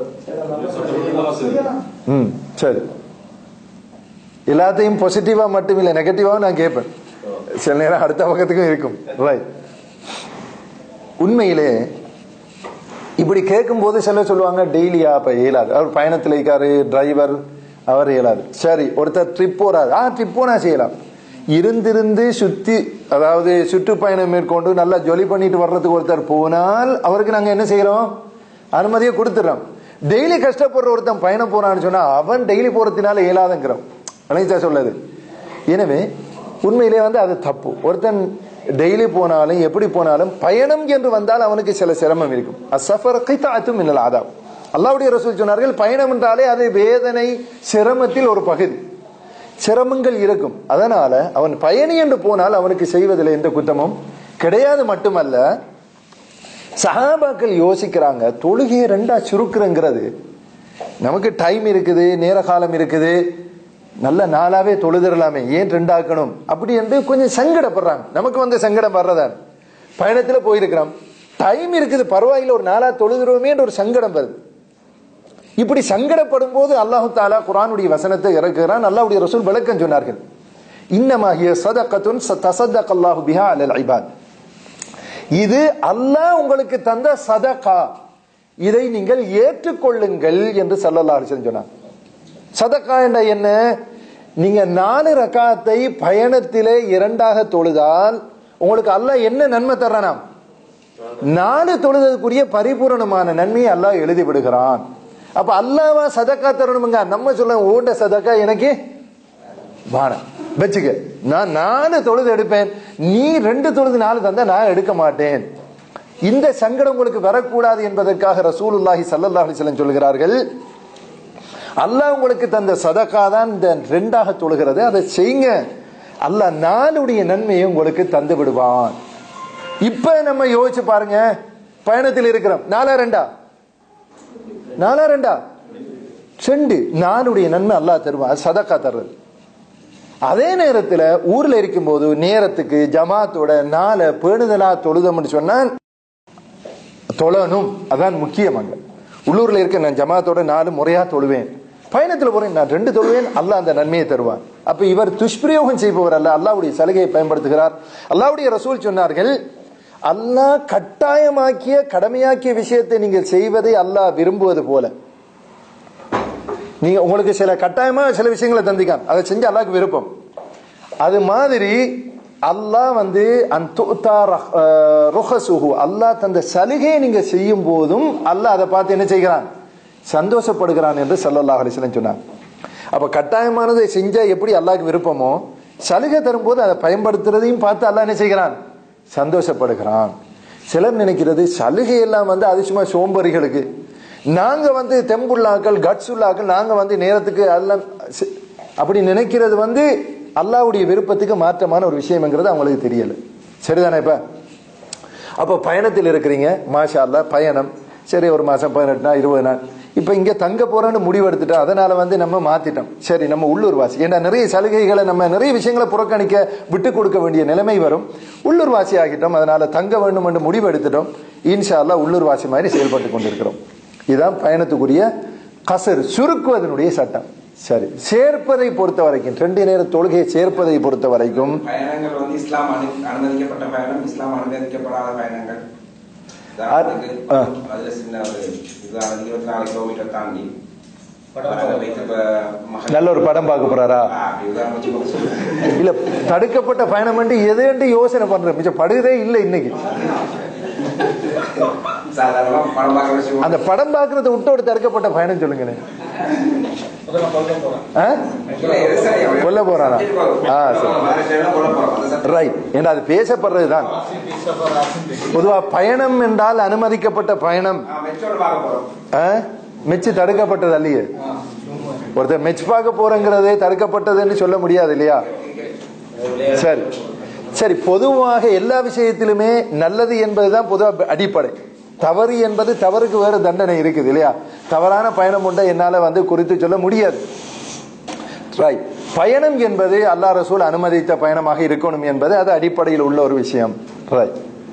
Speaker 2: ம் சரி எல்லாத்தையும் பாசிட்டிவா மட்டும் இல்லை நெகட்டிவாவும் நான் கேட்பேன் சில நேரம் அடுத்த பக்கத்துக்கும் இருக்கும் ரைட் உண்மையிலே இப்படி கேட்கும் போது சிலர் சொல்லுவாங்க டெய்லியா அப்ப இயலாது அவர் பயணத்தில் இருக்காரு டிரைவர் அவர் இயலாது சரி ஒருத்தர் ட்ரிப் போறாரு ஆ ட்ரிப் போனா செய்யலாம் இருந்திருந்து சுத்தி அதாவது சுற்றுப்பயணம் மேற்கொண்டு நல்லா ஜொலி பண்ணிட்டு வர்றதுக்கு ஒருத்தர் போனால் அவருக்கு நாங்க என்ன செய்யறோம் அனுமதியை கொடுத்துறோம் டெய்லி கஷ்டப்படுற ஒருத்தன் பயணம் போறான்னு சொன்னா அவன் டெய்லி போறதுனால இயலாதங்கிறோம் விளங்கிச்சா சொல்லுது எனவே உண்மையிலே வந்து அது தப்பு ஒருத்தன் டெய்லி போனாலும் எப்படி போனாலும் பயணம் என்று வந்தால் அவனுக்கு சில சிரமம் இருக்கும் அசஃபர் கைத்தாத்தும் மின்னல் ஆதாம் அல்லாவுடைய ரசூல் சொன்னார்கள் பயணம் என்றாலே அது வேதனை சிரமத்தில் ஒரு பகுதி சிரமங்கள் இருக்கும் அதனால அவன் பயணி என்று போனால் அவனுக்கு செய்வதில் எந்த குத்தமும் கிடையாது மட்டுமல்ல சஹாபாக்கள் யோசிக்கிறாங்க தொழுகையை ரெண்டா சுருக்குறங்கிறது நமக்கு டைம் இருக்குது நேர காலம் இருக்குது நல்ல நாளாவே தொழுதிரலாமே ஏன் ரெண்டாக்கணும் அப்படி என்று கொஞ்சம் சங்கடப்படுறாங்க நமக்கு வந்து சங்கடம் வர்றதான் பயணத்துல போயிருக்கிறோம் டைம் இருக்குது பரவாயில்ல ஒரு நாளா தொழுதுருவோமே ஒரு சங்கடம் வருது இப்படி சங்கடப்படும் போது அல்லாஹு தாலா குரானுடைய வசனத்தை இறக்குகிறான் அல்லாஹ்வுடைய ரசூல் விளக்கம் சொன்னார்கள் இன்னமாகிய சதகத்துன் தசதக் அல்லாஹு பிஹா அலல் ஐபாத் இது அல்லாஹ் உங்களுக்கு தந்த சதகா இதை நீங்கள் ஏற்றுக்கொள்ளுங்கள் என்று சல்லல்லாஹு அலைஹி வஸல்லம் சொன்னார் சதகா என்ற என்ன நீங்க நாலு ரக்காத்தை பயணத்திலே இரண்டாக தொழுதால் உங்களுக்கு அல்லாஹ் என்ன நன்மை தர்றானாம் நாலு தொழுதற்குரிய பரிபூரணமான நன்மையை அல்லாஹ் எழுதி விடுகிறான் அப்ப அல்லாவா சதக்கா தரணுமுங்க நம்ம சொல்ல ஓண்ட சதக்கா எனக்கு வானம் வச்சுக்க நான் நாலு தொழுது எடுப்பேன் நீ ரெண்டு தொழுது நாலு தந்தா நான் எடுக்க மாட்டேன் இந்த சங்கடம் உங்களுக்கு வரக்கூடாது என்பதற்காக ரசூலுல்லாஹி ஸல்லல்லாஹு அலைஹி வஸல்லம் சொல்கிறார்கள் அல்லாஹ் உங்களுக்கு தந்த சதக்கா தான் இந்த ரெண்டாக தொழுகிறது அதை செய்யுங்க அல்லாஹ் நாளுடைய நன்மையை உங்களுக்கு தந்து விடுவான் இப்ப நம்ம யோசிச்சு பாருங்க பயணத்தில் இருக்கிறோம் நாலா ரெண்டா நாலா ரெண்டா ரெண்டு நாளுடைய நன்மை அல்லாஹ் தருவான் அது சதக்கா தர்றது அதே நேரத்துல ஊர்ல இருக்கும்போது நேரத்துக்கு ஜமாத்தோட நாளை பேணுதலா தொழுதம்னு சொன்னா தொழணும் அதான் முக்கியம் அங்க உள்ளூர்ல இருக்க நான் ஜமாத்தோட நாலு முறையா தொழுவேன் பயணத்துல போறேன் நான் ரெண்டு தொழுவேன் அல்லாஹ் அந்த நன்மையை தருவான் அப்ப இவர் துஷ்பிரயோகம் செய்பவர் அல்ல அல்லாவுடைய சலுகையை பயன்படுத்துகிறார் அல்லாவுடைய ரசூல் சொன்னார்கள் அல்லாஹ் கட்டாயமாக்கிய கடமையாக்கிய விஷயத்தை நீங்கள் செய்வதை அல்லாஹ் விரும்புவது போல நீங்க உங்களுக்கு சில கட்டாயமா சில விஷயங்களை தந்திக்கான் அதை செஞ்சு அல்லாஹ்க்கு விருப்பம் அது மாதிரி அல்லாஹ் வந்து ருஹசுஹு அல்லாஹ் தந்த சலுகையை நீங்க செய்யும் போதும் அல்லாஹ் அதை பார்த்து என்ன செய்கிறான் சந்தோஷப்படுகிறான் என்று சல்லல்லாஹு அலைஹி வஸல்லம் சொன்னார் அப்ப கட்டாயமானதை செஞ்சா எப்படி அல்லாஹ்க்கு விருப்பமோ சலுகை தரும்போது அதை பயன்படுத்துறதையும் பார்த்து அல்லாஹ் என்ன செய்கிறான் சந்தோஷப்படுகிறான் சிலர் நினைக்கிறது சலுகை எல்லாம் வந்து அது சும்மா சோம்பறிகளுக்கு நாங்க வந்து தெம்புள்ளாக்கள் கட்ஸ் உள்ளாக்கள் நாங்க வந்து நேரத்துக்கு எல்லாம் சி- அப்படி நினைக்கிறது வந்து அல்லாஹ்வுடைய விருப்பத்துக்கு மாற்றமான ஒரு விஷயம்ங்கிறது அவங்களுக்கு தெரியல சரிதானே இப்ப அப்போ பயணத்தில் இருக்கிறீங்க மாஷா அல்லாஹ் பயணம் சரி ஒரு மாசம் பதினெட்டு நாள் இருபது நாள் இப்போ இங்க தங்க போறோம்னு முடிவு எடுத்துட்டோம் அதனால வந்து நம்ம மாத்திட்டோம் சரி நம்ம உள்ளூர் வாசி ஏன்னா நிறைய சலுகைகளை நம்ம நிறைய விஷயங்களை புறக்கணிக்க விட்டு கொடுக்க வேண்டிய நிலைமை வரும் உள்ளூர் வாசி ஆகிட்டோம் அதனால தங்க வேண்டும் என்று முடிவு எடுத்துட்டோம் இன்ஷா அல்லாஹ் உள்ளூர் வாசி மாதிரி செயல்பட்டு கொண்டிருக்கிறோம் இதுதான் பயணத்துக்குரிய கசர் சுருக்குவதனுடைய சட்டம் சரி சேர்ப்பதை பொறுத்த வரைக்கும் ரெண்டு நேர தொழுகையை சேர்ப்பதை பொறுத்த வரைக்கும்
Speaker 5: பயணங்கள் வந்து இஸ்லாம் அனு- அனுமதிக்கப்பட்ட பயணம் இஸ்லாம் அனுமதிக்கப்படாத பயணங்கள் உதாரணத்துக்கு
Speaker 2: ஆ.
Speaker 5: அதுல சின்ன ஒரு உதாரணம் இருபத்தி நாலு கிலோமீட்டர் தாண்டி அதை வைத்து இப்ப மகள்
Speaker 2: நல்ல ஒரு படம் பார்க்க போறாரா
Speaker 5: ஆ, அப்படி உதாரணம் வச்சு சொல்லுங்க.
Speaker 2: இல்ல தடுக்கப்பட்ட பயணம் என்று எதுன்னு யோசனை பண்றேன் மிச்சம் படுகிறே இல்லை இன்னைக்கு
Speaker 5: சாதாரணமா படம் பார்க்க வச்சு
Speaker 2: அந்த படம் பாக்குறத விட்டு ஒரு தடுக்கப்பட்ட பயணம் சொல்லுங்களேன் ஆ?
Speaker 5: இல்ல, எது சரி, அவன்
Speaker 2: கொல்ல போறானா? ஆ, சரி.
Speaker 5: வேற சைடுல கொல்ல போறான். அந்த சட்டம்.
Speaker 2: ரைட் ஏன்னா அது பேசப்படுறதுதான் பொதுவா பயணம் என்றால் அனுமதிக்கப்பட்ட பயணம்
Speaker 5: ஆ, மெச்சோட பார்க்க போறோம்
Speaker 2: ஆ? மெச்சு தடுக்கப்பட்டது அல்லையே ஒருத்தர் மெச் பார்க்க போறங்கிறதே தடுக்கப்பட்டதுன்னு சொல்ல முடியாது இல்லையா சரி சரி பொதுவாக எல்லா விஷயத்திலுமே நல்லது என்பதுதான் பொதுவா அடிப்படை தவறு என்பது தவறுக்கு வேற தண்டனை இருக்குது இல்லையா தவறான பயணம் உண்டா என்னால வந்து குறித்து சொல்ல முடியாது ரைட் பயணம் என்பது அல்லாஹ் ரசூல் அனுமதித்த பயணமாக இருக்கணும் என்பது அது அடிப்படையில் உள்ள ஒரு விஷயம் ரைட்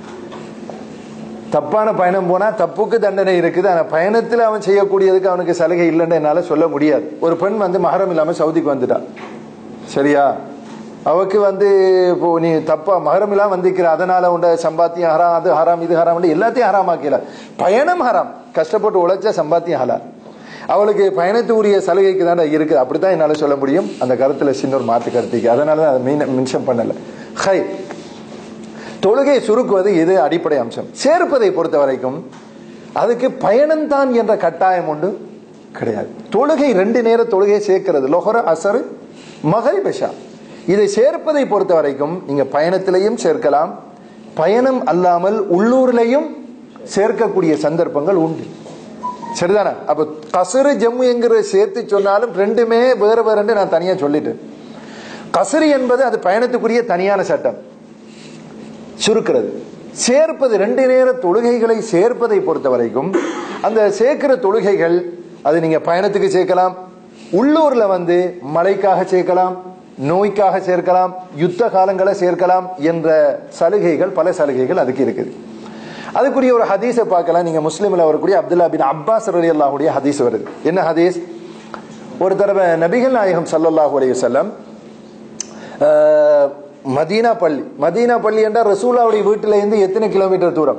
Speaker 2: தப்பான பயணம் போனா தப்புக்கு தண்டனை இருக்குது ஆனா பயணத்துல அவன் செய்யக்கூடியதுக்கு அவனுக்கு சலுகை இல்லைன்னு என்னால சொல்ல முடியாது ஒரு பெண் வந்து மகரம் இல்லாம சவுதிக்கு வந்துட்டான் சரியா அவக்கு வந்து இப்போ நீ தப்பா மகரம் இல்லாம வந்திருக்கிற அதனால உண்ட சம்பாத்தியம் ஹராம் அது ஹராம் இது ஹராம் எல்லாத்தையும் ஹராம் ஆக்கல பயணம் ஹராம் கஷ்டப்பட்டு உழைச்ச சம்பாத்தியம் ஹலால் அவளுக்கு பயணத்துக்குரிய சலுகைக்கு தான் இருக்குது அப்படித்தான் என்னால சொல்ல முடியும் அந்த கருத்துல சின்ன ஒரு மாற்று கருத்துக்கு அதனால தான் அதை மெயின் மென்ஷன் பண்ணல ஹை தொழுகை சுருக்குவது இது அடிப்படை அம்சம் சேர்ப்பதை பொறுத்த வரைக்கும் அதுக்கு பயணம்தான் என்ற கட்டாயம் உண்டு கிடையாது தொழுகை ரெண்டு நேர தொழுகை சேர்க்கிறது லொஹர அசரு மகரிபஷா இதை சேர்ப்பதை பொறுத்த வரைக்கும் நீங்க பயணத்திலையும் சேர்க்கலாம் பயணம் அல்லாமல் உள்ளூர்லையும் சேர்க்கக்கூடிய சந்தர்ப்பங்கள் உண்டு சரிதானே அப்ப கசரு ஜம்மு என்கிற சேர்த்து சொன்னாலும் ரெண்டுமே வேற வேறுன்னு நான் தனியா சொல்லிட்டேன் கசரு என்பது அது பயணத்துக்குரிய தனியான சட்டம் சுருக்கிறது சேர்ப்பது ரெண்டு நேர தொழுகைகளை சேர்ப்பதை பொறுத்த வரைக்கும் அந்த சேர்க்கிற தொழுகைகள் அது நீங்க பயணத்துக்கு சேர்க்கலாம் உள்ளூர்ல வந்து மழைக்காக சேர்க்கலாம் நோய்க்காக சேர்க்கலாம் யுத்த காலங்களை சேர்க்கலாம் என்ற சலுகைகள் பல சலுகைகள் அதுக்கு இருக்குது அதுக்குரிய ஒரு ஹதீஸை பார்க்கலாம் நீங்க முஸ்லீம்ல வரக்கூடிய அப்துல்லா பின் அப்பாஸ் ரலி அல்லாஹுடைய ஹதீஸ் வருது என்ன ஹதீஸ் ஒரு தடவை நபிகள் நாயகம் ஸல்லல்லாஹு அலைஹி வஸல்லம் அஹ், மதீனா பள்ளி மதீனா பள்ளி என்றால் ரசூலாவுடைய வீட்டில இருந்து எத்தனை கிலோமீட்டர் தூரம்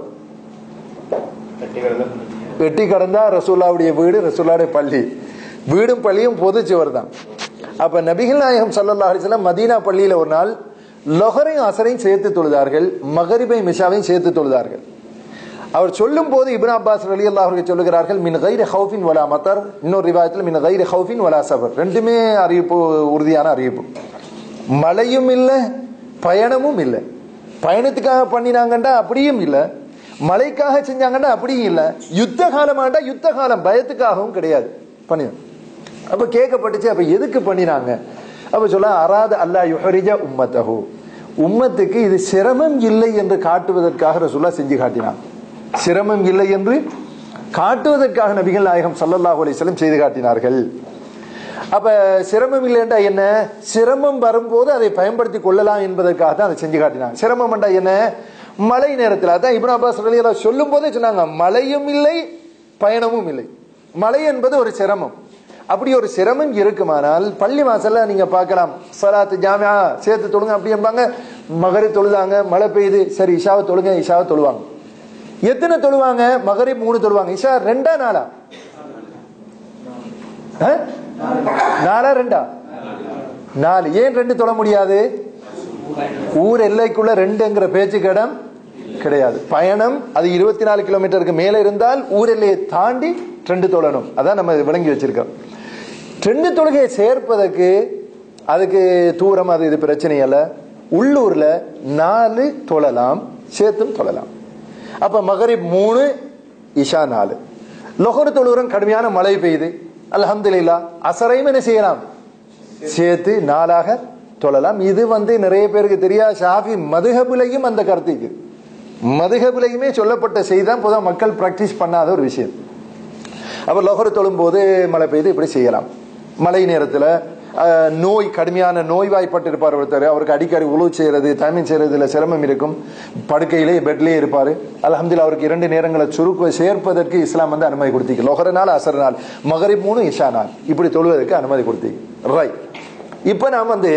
Speaker 3: கட்டி கிடந்த
Speaker 2: வெட்டி கடந்தா ரசூல்லாவுடைய வீடு ரசூல்லாவுடைய பள்ளி வீடும் பள்ளியும் பொது சுவர் தான் அப்ப நபிகள் நாயகம் ஸல்லல்லாஹு அலைஹி வஸல்லம் மதீனா பள்ளியில ஒரு நாள் லொஹரையும் அசரையும் சேர்த்து தொழுதார்கள் மகரிபை மிஷாவையும் சேர்த்து தொழுதார்கள் அவர் சொல்லும் போது இப்னு அப்பாஸ் அலி அவர்கள் சொல்லுகிறார்கள் மின் கைர ஹவுஃபின் வலா மத்தர் இன்னொரு ரிவாயத்தில் மின் கைர ஹவுஃபின் வலா சஃபர் ரெண்டுமே அறிவிப்பு உறுதியான அறிவிப்பு மழையும் இல்லை பயணமும் இல்லை பயணத்துக்காக பண்ணினாங்கண்டா அப்படியும் இல்லை மழைக்காக செஞ்சாங்கண்டா அப்படியும் இல்லை யுத்த காலமாண்டா யுத்த காலம் பயத்துக்காகவும் கிடையாது பண்ணி அப்ப கேட்கப்பட்டுச்சு அப்ப எதுக்கு பண்ணினாங்க அப்ப சொல்ல அராத அல்லா யுஹரிஜ உம்மத்தஹு உம்மத்துக்கு இது சிரமம் இல்லை என்று காட்டுவதற்காக ரசூல்லா செஞ்சு காட்டினான் சிரமம் இல்லை என்று காட்டுவதற்காக நபிகள் நாயகம் ஸல்லல்லாஹு அலைஹி வஸல்லம் செய்து காட்டினார்கள் அப்ப சிரமம் இல்லைன்றா என்ன சிரமம் வரும்போது அதை பயன்படுத்தி கொள்ளலாம் என்பதற்காக தான் அதை செஞ்சு காட்டினாங்க சிரமம் என்றா என்ன மழை நேரத்தில் அதான் இப்னு அப்பாஸ் ரலியல்லாஹு சொல்லும் போதே சொன்னாங்க மழையும் இல்லை பயணமும் இல்லை மழை என்பது ஒரு சிரமம் அப்படி ஒரு சிரமம் இருக்குமானால் பள்ளி வாசல்ல நீங்க பார்க்கலாம் சலாத்து ஜாமியா சேர்த்து தொழுங்க அப்படி என்பாங்க மகரி தொழுதாங்க மழை பெய்யுது சரி இஷாவை தொழுங்க இஷாவை தொழுவாங்க எத்தனை தொழுவாங்க மகரி மூணு தொழுவாங்க இஷா ரெண்டா நாளா ஆ? நாலா ரெண்டா நாலு ஏன் ரெண்டு தொழ முடியாது ஊர் எல்லைக்குள்ள ரெண்டுங்கிற பேச்சு கடம் கிடையாது பயணம் அது இருபத்தி நாலு கிலோமீட்டருக்கு மேல இருந்தால் ஊர் எல்லையை தாண்டி ரெண்டு தொழணும் அதான் நம்ம விளங்கி வச்சிருக்கோம் ரெண்டு தொழுகையை சேர்ப்பதற்கு அதுக்கு தூரம் அது இது பிரச்சனை அல்ல உள்ளூர்ல நாலு தொழலாம் சேர்த்தும் தொழலாம் அப்ப மகரிப் மூணு இஷா நாலு லொஹர் தொழுகிறோம் கடுமையான மழை பெய்யுது அல்ஹம்துலில்லாஹ் அசரையும் என்ன செய்யலாம் சேர்த்து நாளாக தொழலாம் இது வந்து நிறைய பேருக்கு தெரியாது ஷாஃபி மதுஹபுலையும் அந்த கருத்து இருக்குது மதுஹபுலையுமே சொல்லப்பட்ட செய்தான் பொதுவாக மக்கள் பிராக்டிஸ் பண்ணாத ஒரு விஷயம் அப்ப லொஹர் தொழும் போது மழை பெய்து இப்படி செய்யலாம் மழை நேரத்தில் நோய் கடுமையான நோய்வாய்ப்பட்டு இருப்பார் ஒருத்தர் அவருக்கு அடிக்கடி உழவு செய்யறது தயமம் செய்யறதுல சிரமம் இருக்கும் படுக்கையிலே பெட்லேயே இருப்பார் அல்ஹம்துலில்லாஹ் அவருக்கு இரண்டு நேரங்களை சுருக்க சேர்ப்பதற்கு இஸ்லாம் வந்து அனுமதி கொடுத்தீங்க லொஹர நாள் அசர் நாள் மகரிப் மூணு இஷா நாள் இப்படி தொழுவதற்கு அனுமதி கொடுத்தீங்க ரைட் இப்போ நான் வந்து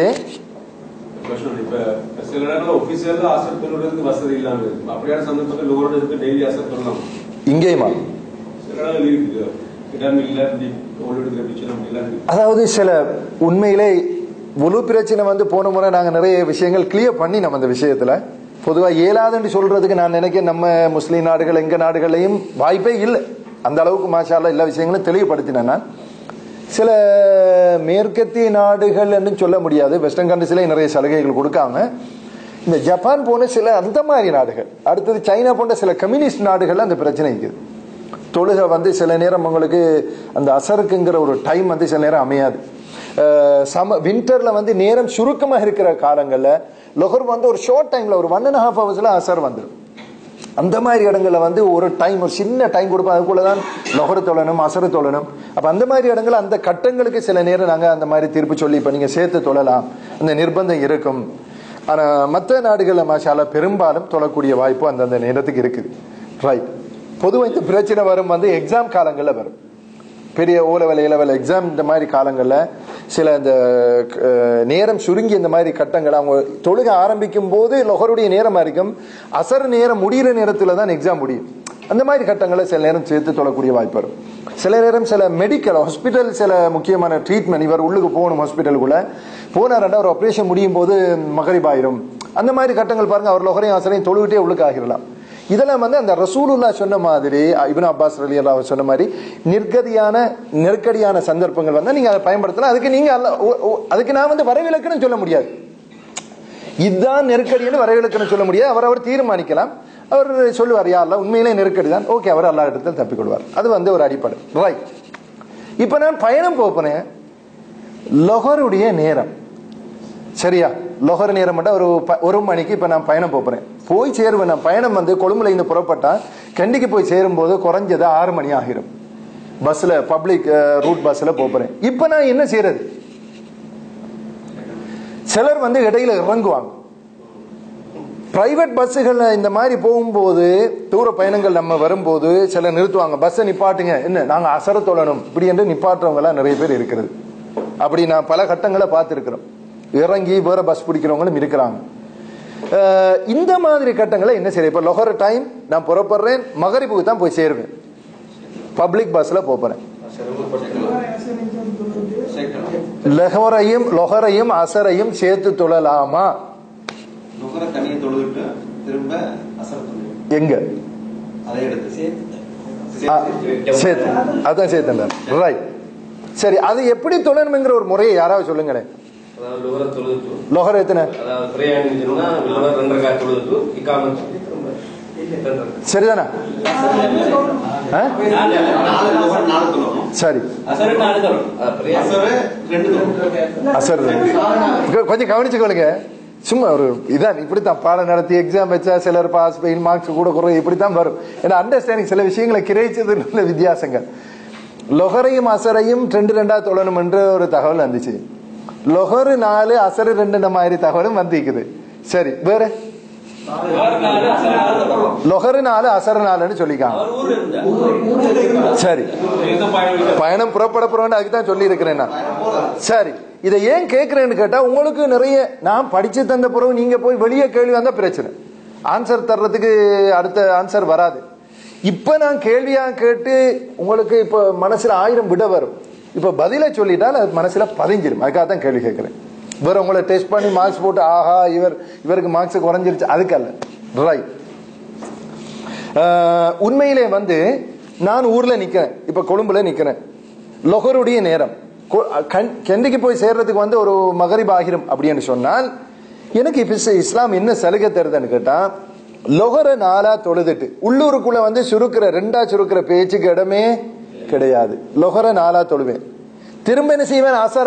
Speaker 6: கொஸ்டின் இப்ப சில இடங்கள்ல ஒபிசியல்ல ஆசர் தொழுறதுக்கு வசதி இல்லாம இருக்கு அப்படியான சந்தர்ப்பத்தில் லோடுறதுக்கு டெய்லி ஆசர் தொழலாம்
Speaker 2: இங்கேயுமா
Speaker 6: சில இடங்கள் இருக்குது இடம் இல்ல இப்படி ஓடு எடுக்கிற பிச்சை இல்ல
Speaker 2: அதாவது சில உண்மையிலே முழு பிரச்சனை வந்து போன முறை நாங்கள் நிறைய விஷயங்கள் கிளியர் பண்ணி நம்ம அந்த விஷயத்துல பொதுவாக இயலாதுன்னு சொல்றதுக்கு நான் நினைக்கிறேன் நம்ம முஸ்லீம் நாடுகள் எங்க நாடுகளையும் வாய்ப்பே இல்லை அந்த அளவுக்கு மாஷால எல்லா விஷயங்களும் தெளிவுபடுத்தினேன் நான் சில மேற்கத்திய நாடுகள் என்று சொல்ல முடியாது வெஸ்டர்ன் கண்ட்ரிஸ்ல நிறைய சலுகைகள் கொடுக்காங்க இந்த ஜப்பான் போன சில அந்த மாதிரி நாடுகள் அடுத்தது சைனா போன்ற சில கம்யூனிஸ்ட் நாடுகள்ல அந்த பிரச்சனை இருக்குது தொழுகை வந்து சில நேரம் உங்களுக்கு அந்த அசருக்குங்கிற ஒரு டைம் வந்து சில நேரம் அமையாது அஹ் சம வின்டர்ல வந்து நேரம் சுருக்கமாக இருக்கிற காலங்கள்ல லொஹர் வந்து ஒரு ஷார்ட் டைம்ல ஒரு ஒன் அண்ட் ஹாஃப் ஹவர்ஸ்ல அசர் வந்துடும் அந்த மாதிரி இடங்கள்ல வந்து ஒரு டைம் ஒரு சின்ன டைம் கொடுப்போம் அதுக்குள்ள தான் லொஹர் தொழணும் அசரு தொழணும் அப்ப அந்த மாதிரி இடங்கள் அந்த கட்டங்களுக்கு சில நேரம் நாங்க அந்த மாதிரி தீர்ப்பு சொல்லி இப்ப நீங்க சேர்த்து தொழலாம் அந்த நிர்பந்தம் இருக்கும் ஆனா மற்ற நாடுகள்ல மாஷால பெரும்பாலும் தொழக்கூடிய வாய்ப்பு அந்தந்த நேரத்துக்கு இருக்குது ரைட் பொதுவாக இந்த பிரச்சனை வரும் வந்து எக்ஸாம் காலங்கள்ல வரும் பெரிய O level A level exam இந்த மாதிரி காலங்களில் சில இந்த அஹ், நேரம் சுருங்கி இந்த மாதிரி கட்டங்கள் அவங்க தொழுக ஆரம்பிக்கும் போது லொஹருடைய நேரமா இருக்கும் அசர் நேரம் முடிகிற நேரத்தில் தான் எக்ஸாம் முடியும் அந்த மாதிரி கட்டங்களை சில நேரம் சேர்த்து தொழக்கூடிய வாய்ப்பு வரும் சில நேரம் சில மெடிக்கல் ஹாஸ்பிட்டல் சில முக்கியமான ட்ரீட்மெண்ட் இவர் உள்ளுக்கு போகணும் ஹாஸ்பிட்டலுக்குள்ள போனார்டா ஒரு ஆப்ரேஷன் முடியும் போது மகரிப் ஆயிரும் அந்த மாதிரி கட்டங்கள் பாருங்க அவர் லொஹரையும் ஆசரையும் தொழுவிட்டே உள்ளுக்கு ஆகிடலாம் இதெல்லாம் வந்து அந்த ரசூலுல்லா சொன்ன மாதிரி இப்னு அப்பாஸ் அலி அல்லாஹ் சொன்ன மாதிரி நிர்கதியான நெருக்கடியான சந்தர்ப்பங்கள் வந்தா நீங்க அதை பயன்படுத்தலாம் அதுக்கு நீங்க அல்ல- ஓ- ஓ- அதுக்கு நான் வந்து வரைவிலக்கணம் சொல்ல முடியாது இதுதான் நெருக்கடின்னு வரைவிலக்கணம் சொல்ல முடியாது அவர் அவர் தீர்மானிக்கலாம் அவர் சொல்லுவார் யா அல்லாஹ் உண்மையிலே நெருக்கடி தான் ஓகே அவர் அல்லா இடத்தில் தப்பிக்கொள்வார் அது வந்து ஒரு அடிப்படை ரைட் இப்போ நான் பயணம் போப்பனேன் லொஹருடைய நேரம் சரியா லொஹர் நேரம் மட்டும் ஒரு ப- ஒரு மணிக்கு இப்போ நான் பயணம் போகிறேன் போய் சேருவேன் நான் பயணம் வந்து கொழும்புல இருந்து புறப்பட்டா கண்டிக்கு போய் சேரும்போது குறைஞ்சது ஆறு மணி ஆகிரும் பஸ்ஸில் பப்ளிக் ரூட் பஸ்ஸில் போகிறேன் இப்போ நான் என்ன செய்யறது சிலர் வந்து இடையில இறங்குவாங்க பிரைவேட் பஸ்ஸுகள் இந்த மாதிரி போகும்போது தூர பயணங்கள் நம்ம வரும்போது சிலர் நிறுத்துவாங்க பஸ்ஸை நிப்பாட்டுங்க என்ன நாங்க அசர தொழணும் இப்படி என்று நிப்பாட்டுறவங்க எல்லாம் நிறைய பேர் இருக்கிறது அப்படி நான் பல கட்டங்களை பார்த்துருக்கிறோம் இறங்கி வேற பஸ் பிடிக்கிறவங்களும் இருக்கிறாங்க அஹ் இந்த மாதிரி கட்டங்களை என்ன செய்ய இப்ப லொஹர் டைம் நான் புறப்படுறேன் மகரிப்புக்கு தான் போய் சேருவேன் பப்ளிக் பஸ்ல போறேன் லொஹரையும் லொஹரையும் அசரையும் சேர்த்து தொழலாமா
Speaker 3: நுகர தனியை தொழுதுட்டு திரும்ப அசர தொழுது
Speaker 2: எங்க
Speaker 3: அதை எடுத்து
Speaker 2: ஆ, சேர்த்து அதான் சேர்த்தேன் ரைட் சரி அது எப்படி தொழணுங்கிற ஒரு முறையை யாராவது சொல்லுங்களேன்
Speaker 6: அதாவது லுகர தொழுதுட்டு
Speaker 2: லொஹர் எத்தனை
Speaker 6: அதாவது பிரியாணி சொன்னா லுகர் ரெண்டரை காய் தொழுதுட்டு இக்காம திரும்ப ரெண்டரை
Speaker 2: சரிதானா ஆ?
Speaker 3: நாலு நுகர் நாலு தொழுவோம்
Speaker 2: சரி
Speaker 4: அசரு நாலு தரும்
Speaker 6: அஹ் பிரியாணி
Speaker 3: அசரு ரெண்டு தொழுவோம்
Speaker 2: அசர் கொ- கொஞ்சம் கவனிச்சுக்கொள்ளுங்க சும்மா ஒரு இதான் இப்படித்தான் பாடம் நடத்தி எக்ஸாம் வச்சா சிலர் பாஸ் ஃபெயில் மார்க்ஸ் கூட குறை இப்படித்தான் வரும் ஏன்னா அண்டர்ஸ்டாண்டிங் சில விஷயங்களை கிரகிச்சது உள்ள வித்தியாசங்கள் லொஹரையும் அசரையும் ரெண்டு ரெண்டா தொழணும் என்ற ஒரு தகவல் வந்துச்சு லொஹரு நாலு அசரு ரெண்டு மாதிரி தகவலும் வந்திருக்குது சரி வேற
Speaker 4: அவர் நாலு அசரு நாலு தரும்
Speaker 2: லொஹரு நாலு அசரு நாலுன்னு சொல்லிக்காங்க
Speaker 4: அவர் ஊர்ல இருந்தா
Speaker 2: சரி
Speaker 6: எந்த பயணம்
Speaker 2: பயணம் புறப்பட போறோம்னு அதுக்கு தான் சொல்லி இருக்கிறேன் நான் சரி இதை ஏன் கேட்கிறேன்னு கேட்டா உங்களுக்கு நிறைய நான் படிச்சு தந்த பிறகு நீங்க போய் வெளியே கேள்வி வந்தா பிரச்சனை ஆன்சர் தர்றதுக்கு அடுத்த ஆன்சர் வராது இப்ப நான் கேள்வியா கேட்டு உங்களுக்கு இப்ப மனசுல ஆயிரம் விட வரும் இப்ப பதிலை சொல்லிட்டால் அது மனசுல பதிஞ்சிரும் அதுக்காக தான் கேள்வி கேட்கிறேன் வேற உங்களை டெஸ்ட் பண்ணி மார்க்ஸ் போட்டு ஆஹா இவர் இவருக்கு மார்க்ஸ் குறைஞ்சிருச்சு அதுக்கு அல்ல ரைட் ஆஹ் உண்மையிலே வந்து நான் ஊர்ல நிக்கிறேன் இப்ப கொழும்புல நிக்கிறேன் லொஹருடைய நேரம் கொ- கண்- கெண்டிக்கு போய் சேர்றதுக்கு வந்து ஒரு மகரிப் ஆகிரும் அப்படின்னு சொன்னால் எனக்கு இப்ப இஸ்- இஸ்லாம் என்ன சலுகை தருதுன்னு கேட்டா லொஹரை நாளா தொழுதுட்டு உள்ளூருக்குள்ள வந்து சுருக்கிற ரெண்டா சுருக்கிற பேச்சுக்கு இடமே கிடையாது லொஹரை நாளா தொழுவேன் திரும்ப என்ன செய்வேன் அசர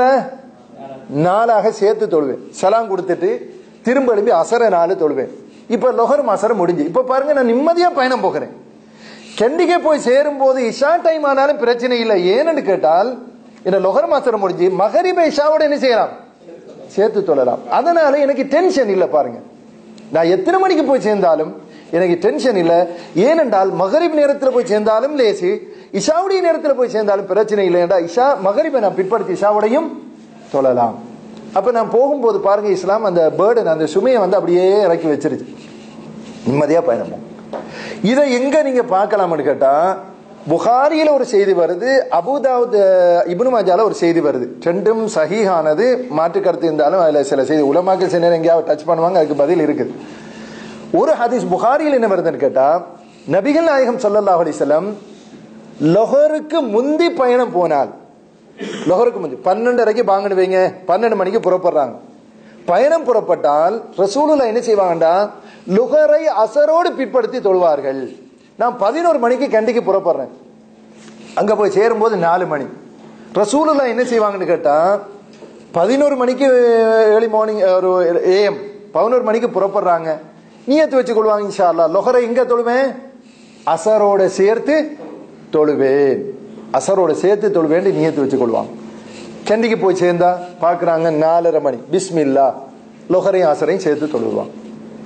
Speaker 2: நாளாக சேர்த்து தொழுவேன் சலாம் கொடுத்துட்டு திரும்ப எழுப்பி அசர நாலு தொழுவேன் இப்ப லொஹர் அசர முடிஞ்சு இப்ப பாருங்க நான் நிம்மதியா பயணம் போகிறேன் கண்டிகை போய் சேரும் போது இஷா டைம் ஆனாலும் பிரச்சனை இல்லை ஏன்னு கேட்டால் இந்த லொஹர் மாசரம் முடிஞ்சு மகரிப இஷாவோட என்ன செய்யலாம் சேர்த்து தொழலாம் அதனால எனக்கு டென்ஷன் இல்லை பாருங்க நான் எத்தனை மணிக்கு போய் சேர்ந்தாலும் எனக்கு டென்ஷன் இல்லை ஏனென்றால் மகரிப் நேரத்தில் போய் சேர்ந்தாலும் லேசி இஷாவுடைய நேரத்தில் போய் சேர்ந்தாலும் பிரச்சனை இல்லை ஏன்டா இஷா மகரிபை நான் பிற்படுத்தி இஷாவோடையும் தொழலாம் அப்ப நான் போகும்போது பாருங்க இஸ்லாம் அந்த பேர்டன் அந்த சுமையை வந்து அப்படியே இறக்கி வச்சிருச்சு நிம்மதியா பயணம் போகும். இதை எங்க நீங்க பார்க்கலாம்னு கேட்டா புகாரியில ஒரு செய்தி வருது அபுதாவுத் இப்னு மாஜால ஒரு செய்தி வருது ரெண்டும் சஹீஹானது மாற்று கருத்து இருந்தாலும் அதுல சில செய்தி உலமாக்கள் சில நேரம் எங்கேயாவது டச் பண்ணுவாங்க அதுக்கு பதில் இருக்குது ஒரு ஹதீஸ் புகாரியில் என்ன வருதுன்னு கேட்டா நபிகள் நாயகம் ஸல்லல்லாஹு அலைஹி வஸல்லம் லொஹருக்கு முந்தி பயணம் போனால் லொஹருக்கு முந்தி பன்னெண்டரைக்கு பாங்கன்னு வைங்க பன்னெண்டு மணிக்கு புறப்படுறாங்க பயணம் புறப்பட்டால் ரசூலுல்லா என்ன செய்வாங்கடா லுகரை அசரோடு பிற்படுத்தி தொழுவார்கள் நான் பதினோரு மணிக்கு கண்டிக்கு புறப்படுறேன் அங்க போய் சேரும்போது நாலு மணி ரசூலுல்லா என்ன செய்வாங்கன்னு கேட்டா பதினோரு மணிக்கு ஏர்லி மார்னிங் ஒரு ஏஎம் பதினோரு மணிக்கு புறப்படுறாங்க நீயத்து வச்சு கொள்வாங்க இன்ஷா அல்லா லொஹரை எங்க தொழுவேன் அசரோட சேர்த்து தொழுவேன் அசரோட சேர்த்து தொழுவேன் நியத்து வச்சு கொள்வாங்க கண்டிக்கு போய் சேர்ந்தா பாக்குறாங்க நாலரை மணி பிஸ்மில்லா லொஹரையும் அசரையும் சேர்த்து தொழுவாங்க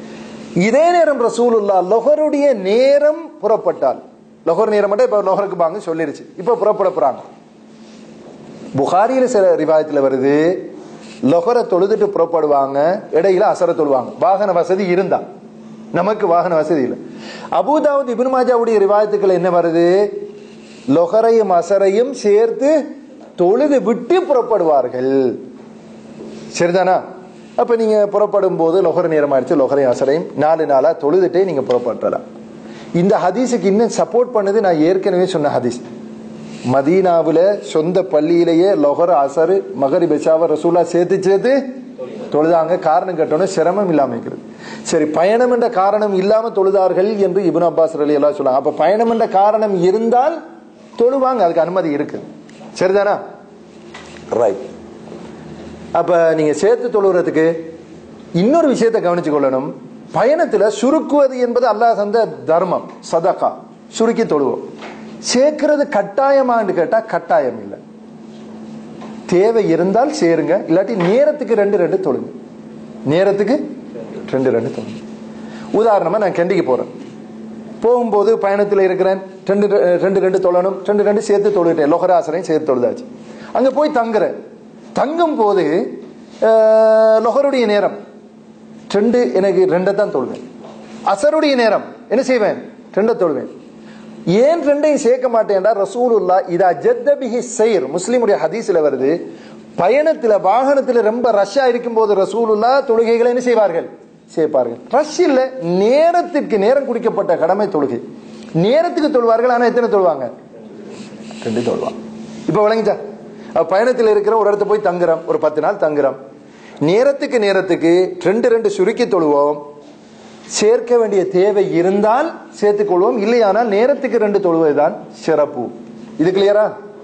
Speaker 2: இதே நேரம் ரசூலுல்லா லொஹருடைய நேரம் புறப்பட்டால் லொஹர் நேரம் மட்டும் இப்ப லொஹருக்கு பாங்க சொல்லிருச்சு இப்ப புறப்பட போறாங்க புகாரியில சில ரிவாயத்துல வருது லொஹரை தொழுதுட்டு புறப்படுவாங்க இடையில அசர தொழுவாங்க வாகன வசதி இருந்தா நமக்கு வாகன வசதி இல்லை அபுதாவுத் இப்னு மாஜாவுடைய ரிவாயத்துக்கள் என்ன வருது லொஹரையும் அசரையும் சேர்த்து தொழுது விட்டு புறப்படுவார்கள் சரிதானா அப்ப நீங்க புறப்படும் போது லொஹர் நேரம் ஆயிடுச்சு லொஹரையும் அசரையும் நாலு நாளா தொழுதுட்டே நீங்க புறப்பட்டலாம் இந்த ஹதீஸுக்கு இன்னும் சப்போர்ட் பண்ணது நான் ஏற்கனவே சொன்ன ஹதீஸ் மதீனாவுல சொந்த பள்ளியிலேயே லொஹர் அசரு மகரி பெஷாவ ரசூலா சேர்த்து சேர்த்து தொழுதாங்க காரணம் கட்டணும் சிரமம் இல்லாம இருக்கிறது சரி பயணம் என்ற காரணம் இல்லாம தொழுதார்கள் என்று இப்னு அப்பாஸ் அலி எல்லாம் சொல்லுவாங்க அப்ப பயணம் என்ற காரணம் இருந்தால் தொழுவாங்க அதுக்கு அனுமதி இருக்கு சரிதானா ரைட் அப்ப நீங்க சேர்த்து தொழுகிறதுக்கு இன்னொரு விஷயத்தை கவனிச்சு கொள்ளணும் பயணத்துல சுருக்குவது என்பது அல்லாஹ் தந்த தர்மம் சதகா சுருக்கி தொழுவோம் சேர்க்கிறது கட்டாயமான்னு கேட்டா கட்டாயம் இல்லை தேவை இருந்தால் சேருங்க இல்லாட்டி நேரத்துக்கு ரெண்டு ரெண்டு தொழுங்க நேரத்துக்கு ரெண்டு ரெண்டு தொழுங்க உதாரணமா நான் கெண்டிக்கு போறேன் போகும்போது பயணத்தில் இருக்கிறேன் ரெண்டு ரெண்டு ரெண்டு தொழணும் ரெண்டு ரெண்டு சேர்த்து தொழுகிட்டேன் லொஹராசரையும் சேர்த்து தொழுதாச்சு அங்க போய் தங்குறேன் தங்கும் போது அஹ், லொஹருடைய நேரம் ரெண்டு எனக்கு ரெண்டை தான் தொழுவேன் அசருடைய நேரம் என்ன செய்வேன் ரெண்டை தொழுவேன் ஏன் ரெண்டையும் சேர்க்க மாட்டேன்டா ரசூலுல்லா இதா ஜத்தபிஹி செய்ர் முஸ்லிமுடைய ஹதீஸ்ல வருது பயணத்துல வாகனத்துல ரொம்ப ரஷ்ஷா இருக்கும் போது ரசூலுல்லா தொழுகைகளை என்ன செய்வார்கள் சேர்ப்பார்கள் ரஷ் இல்ல நேரத்திற்கு நேரம் குடிக்கப்பட்ட கடமை தொழுகை நேரத்துக்கு தொழுவார்கள் ஆனா எத்தனை தொழுவாங்க ரெண்டு தொழுவாங்க இப்ப விளங்கிச்சா அப்ப பயணத்தில் இருக்கிற ஒரு இடத்த போய் தங்குறோம் ஒரு பத்து நாள் தங்குறோம் நேரத்துக்கு நேரத்துக்கு ரெண்டு ரெண்டு சுருக்கி தொழுவோம் சேர்க்க வேண்டிய தேவை இருந்தால் சேர்த்துக் கொள்வோம் இல்லையானால் நேரத்துக்கு ரெண்டு தொழுவதுதான் சிறப்பு இது கிளியரா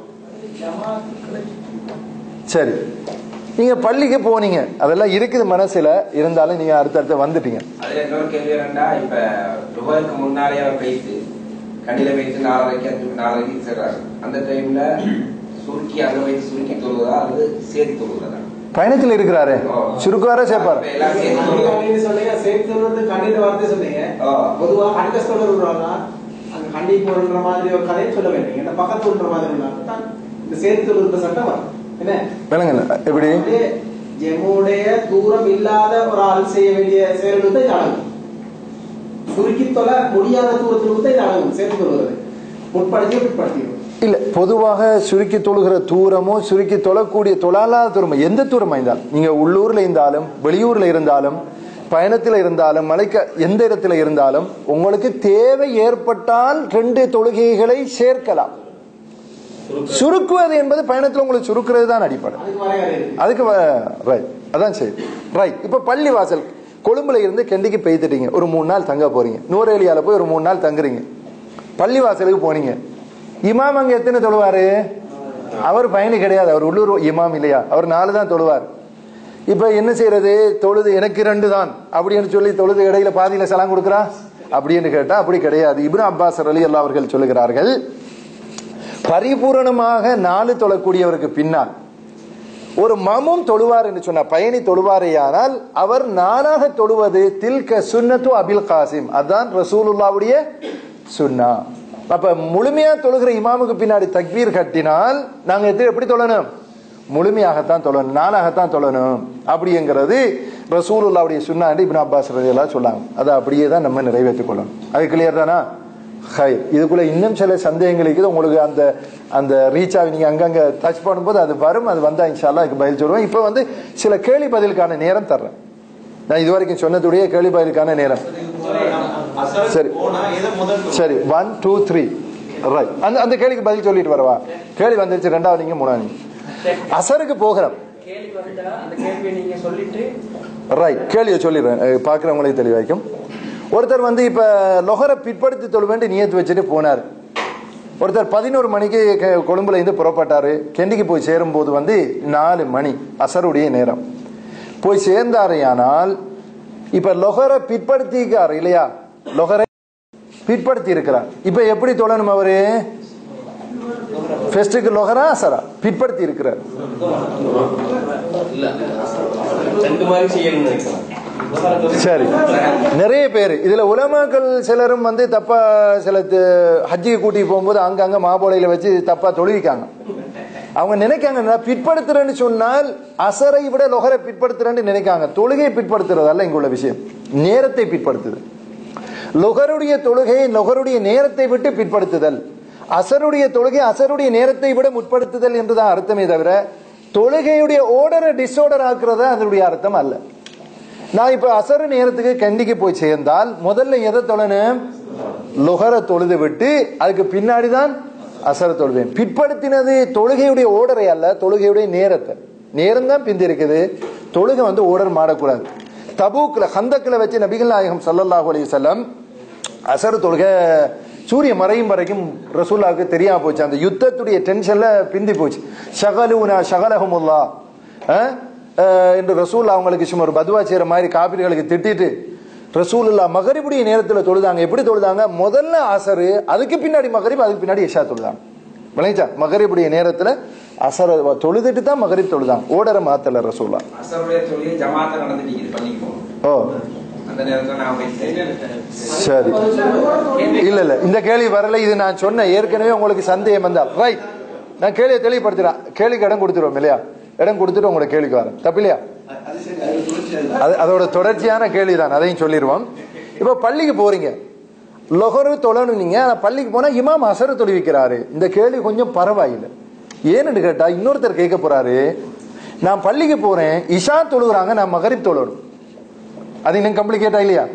Speaker 2: சரி நீங்க பள்ளிக்கு போனீங்க அதெல்லாம் இருக்குது மனசுல இருந்தாலும் நீங்க அடுத்தடுத்து வந்துட்டீங்க
Speaker 5: அதுல இன்னொரு கேள்வி என்னன்னா இப்ப லுகருக்கு முன்னாலே அவர் பேசி கண்டில பேசி நாலரைக்கு அஞ்சு நாலரைக்கு சேர்றாரு அந்த டைம்ல சுருக்கி அங்க வைத்து சுருக்கி தொழுவதா அல்லது சேர்த்து தொழுவதா
Speaker 2: பயணத்தில் இருக்கிறாரு சுருக்குவாரா சேர்ப்பாரு
Speaker 5: இப்ப எல்லாம் சேர்த்து தொழுவோம்
Speaker 7: கண்டின்னு சொன்னீங்க சேர்த்து சொல்றது கண்டின வார்த்தை சொன்னீங்க
Speaker 5: ஆ.
Speaker 7: பொதுவா கண்டஸ்டோட விடுறாங்க அங்க கண்டி போடுற மாதிரி ஒரு கதையை சொல்ல வேண்டிய என்ன பக்கத்து விடுற மாதிரி இருந்தாங்க தான் இந்த சேர்த்து சொல்றது சட்டம் வரும் என்ன
Speaker 2: விளங்கல எப்படி
Speaker 7: அப்படியே ஜெம்முடைய தூரம் இல்லாத ஒரு ஆள் செய்ய வேண்டிய செயல்கள் தான் இது அடங்கும் சுருக்கி தொல முடியாத தூரத்திற்கு தான் இது அடங்கும் சேர்த்து சொல்றது முற்படுத்தி பிற்படுத்திடும்
Speaker 2: இல்ல பொதுவாக சுருக்கி தொழுகிற தூரமோ சுருக்கி தொழக்கூடிய தொழாலாத தூரமோ எந்த தூரமா இருந்தாலும் நீங்க உள்ளூர்ல இருந்தாலும் வெளியூர்ல இருந்தாலும் பயணத்துல இருந்தாலும் மலைக்க எந்த இடத்துல இருந்தாலும் உங்களுக்கு தேவை ஏற்பட்டால் ரெண்டு தொழுகைகளை சேர்க்கலாம் சுருக்குவது என்பது பயணத்துல உங்களுக்கு சுருக்குறது தான் அடிப்படை
Speaker 7: அதுக்கு வரையறை இருக்கு
Speaker 2: அதுக்கு ரைட் அதான் சரி ரைட் இப்ப பள்ளி வாசல் கொழும்புல இருந்து கெண்டிக்கு பெய்துட்டீங்க ஒரு மூணு நாள் தங்க போறீங்க நூரேலியால போய் ஒரு மூணு நாள் தங்குறீங்க பள்ளி வாசலுக்கு போனீங்க இமாம் அங்க எத்தனை தொழுவாரு அவர் பயணி கிடையாது அவர் உள்ளூர் இமாம் இல்லையா அவர் நாலு தான் தொழுவார் இப்ப என்ன செய்யறது தொழுது எனக்கு ரெண்டு தான் அப்படின்னு சொல்லி தொழுது இடையில பாதியில சலாம் கொடுக்குறா அப்படின்னு கேட்டா அப்படி கிடையாது இப்னு அப்பாஸ் அலி அல்லா அவர்கள் சொல்லுகிறார்கள் பரிபூரணமாக நாலு தொழக்கூடியவருக்கு பின்னால் ஒரு மமும் தொழுவார் என்று சொன்ன பயணி தொழுவாரேயானால் அவர் நானாக தொழுவது தில்க சுன்னத்து அபில் காசிம் அதான் ரசூலுல்லாவுடைய சுன்னா அப்ப முழுமையா தொழுகிற இமாமுக்கு பின்னாடி தக்பீர் கட்டினால் நாங்க எது எப்படி தொழணும் முழுமையாகத்தான் தொழணும் நானாகத்தான் தொழணும் அப்படிங்கிறது ரசூலுல்லாவுடைய சுன்னா என்று இப்னு அப்பாஸ் ரலியல்லாஹு சொன்னாங்க அதை அப்படியே தான் நம்ம நிறைவேற்றிக் கொள்ளணும் அது கிளியர் தானா ஹை இதுக்குள்ள இன்னும் சில சந்தேகங்கள் இருக்குது உங்களுக்கு அந்த அந்த ரீச் ஆகி நீங்க அங்கங்க டச் பண்ணும்போது அது வரும் அது வந்தா இன்ஷால்லா அதுக்கு பதில் சொல்லுவேன் இப்போ வந்து சில கேள்வி பதிலுக்கான நேரம் தர்றேன் நான் இதுவரைக்கும் சொன்னதுடைய கேள்வி பதிலுக்கான நேரம் சரி சரி ஒன் டூ த்ரீ ரைட் அந்த அந்த கேள்விக்கு பதில் சொல்லிட்டு வரவா கேள்வி வந்துருச்சு ரெண்டாவது நீங்க மூணாவது நீங்க அசருக்கு போகிறோம்
Speaker 8: கேள்வி வந்தா அந்த கேள்வியை நீங்க சொல்லிட்டு
Speaker 2: ரைட் கேள்வியை சொல்லிடுறேன் அஹ் பார்க்கிறவங்களுக்கு தெளிவாய்க்கும் ஒருத்தர் வந்து இப்ப லொஹரை பிற்படுத்தி தொழுவேண்டி நியத்து வச்சுட்டு போனார் ஒருத்தர் பதினோரு மணிக்கு கெ- கொழும்புல இருந்து புறப்பட்டாரு கெண்டிக்கு போய் சேரும் போது வந்து நாலு மணி அசருடைய நேரம் போய் சேர்ந்தாரையானால் இப்ப லொஹரை பிற்படுத்திக்கார் இல்லையா லொஹரை பிற்படுத்தி இருக்கிறார் இப்ப எப்படி தொழணும் அவரு ஃபெஸ்டுக்கு லொஹரா அசரா பிற்படுத்தி இருக்கிறார்
Speaker 3: இல்ல ரெண்டு மாதிரி செய்யணும்னு நினைக்கிறேன்
Speaker 2: சரி நிறைய பேர் இதுல உலமாக்கள் சிலரும் வந்து தப்பா சில த- ஹஜ்ஜிக்கு கூட்டி போகும்போது அங்கங்க மாபோலையில வச்சு தப்பா தொழுவிக்காங்க அவங்க நினைக்காங்க நான் பிற்படுத்துறேன்னு சொன்னால் அசரை விட லொகரை பிற்படுத்துறேன்னு நினைக்காங்க தொழுகையை பிற்படுத்துறதல்ல இங்க உள்ள விஷயம் நேரத்தை பிற்படுத்துது லொகருடைய தொழுகை லொகருடைய நேரத்தை விட்டு பிற்படுத்துதல் அசருடைய தொழுகை அசருடைய நேரத்தை விட முற்படுத்துதல் என்றுதான் அர்த்தமே தவிர தொழுகையுடைய ஓர்டரை டிஸ்ஆர்டர் ஆக்குறதா அதனுடைய அர்த்தம் அல்ல நான் இப்ப அசரு நேரத்துக்கு கண்டிக்கு போய் சேர்ந்தால் முதல்ல எதை தொழணும் லுகர தொழுது விட்டு அதுக்கு பின்னாடி தான் அசர தொழுவேன் பிற்படுத்தினது தொழுகையுடைய ஓடரை அல்ல தொழுகையுடைய நேரத்தை நேரம் தான் பிந்தி இருக்குது தொழுகை வந்து ஓடர் மாறக்கூடாது தபூக்ல ஹந்தக்கில் வச்சு நபிகள் நாயகம் ஸல்லல்லாஹு அலைஹி வஸல்லம் அசர் தொழுகை சூரிய மறையும் வரைக்கும் ரசூல்லாவுக்கு தெரியாம போச்சு அந்த யுத்தத்துடைய டென்ஷன்ல பிந்தி போச்சு ஷகலூனா ஷகலஹமுல்லா அஹ், அஹ், என்று ரசூல் அவங்களுக்கு சும்மா ஒரு பதுவா செய்யற மாதிரி காபிர்களுக்கு திட்டிட்டு ரசூலுல்லா மகரிபுடைய நேரத்துல தொழுதாங்க எப்படி தொழுதாங்க முதல்ல அசரு அதுக்கு பின்னாடி மகரிப் அதுக்கு பின்னாடி இஷா தொழுதாங்க விளைச்சா மகரிபுடைய நேரத்துல அசர தொழுதுட்டு தான் மகரிப் தொழுதாங்க ஓடர மாத்தல ரசூல்லா
Speaker 5: அசருடைய தொழில் ஜமாத்த நடந்துட்டு பள்ளிக்கு போகணும்
Speaker 2: ஓ
Speaker 5: அந்த நேரத்துல நான் போய்
Speaker 2: சரி இல்ல இல்ல இந்த கேள்வி வரல இது நான் சொன்ன ஏற்கனவே உங்களுக்கு சந்தேகம் வந்தால் ரைட் நான் கேள்வியை தெளிவுபடுத்துறேன் கேள்விக்கு இடம் கொடுத்துருவோம் இல்லையா இடம் கொடுத்துட்டு உங்களோட கேள்விக்கு வரேன் தப்பு இல்லையா அது அதோட தொடர்ச்சியான கேள்வி தான் அதையும் சொல்லிடுவோம் இப்ப பள்ளிக்கு போறீங்க லொஹரு தொழணும் நீங்க ஆனா பள்ளிக்கு போனா இமாம் அசரு தொழுவிக்கிறாரு இந்த கேள்வி கொஞ்சம் பரவாயில்லை ஏன்னு கேட்டா இன்னொருத்தர் கேட்க போறாரு நான் பள்ளிக்கு போறேன் இஷா தொழுகிறாங்க நான் மகரிப் தொழணும் அது இன்னும் கம்ப்ளிகேட்டா இல்லையா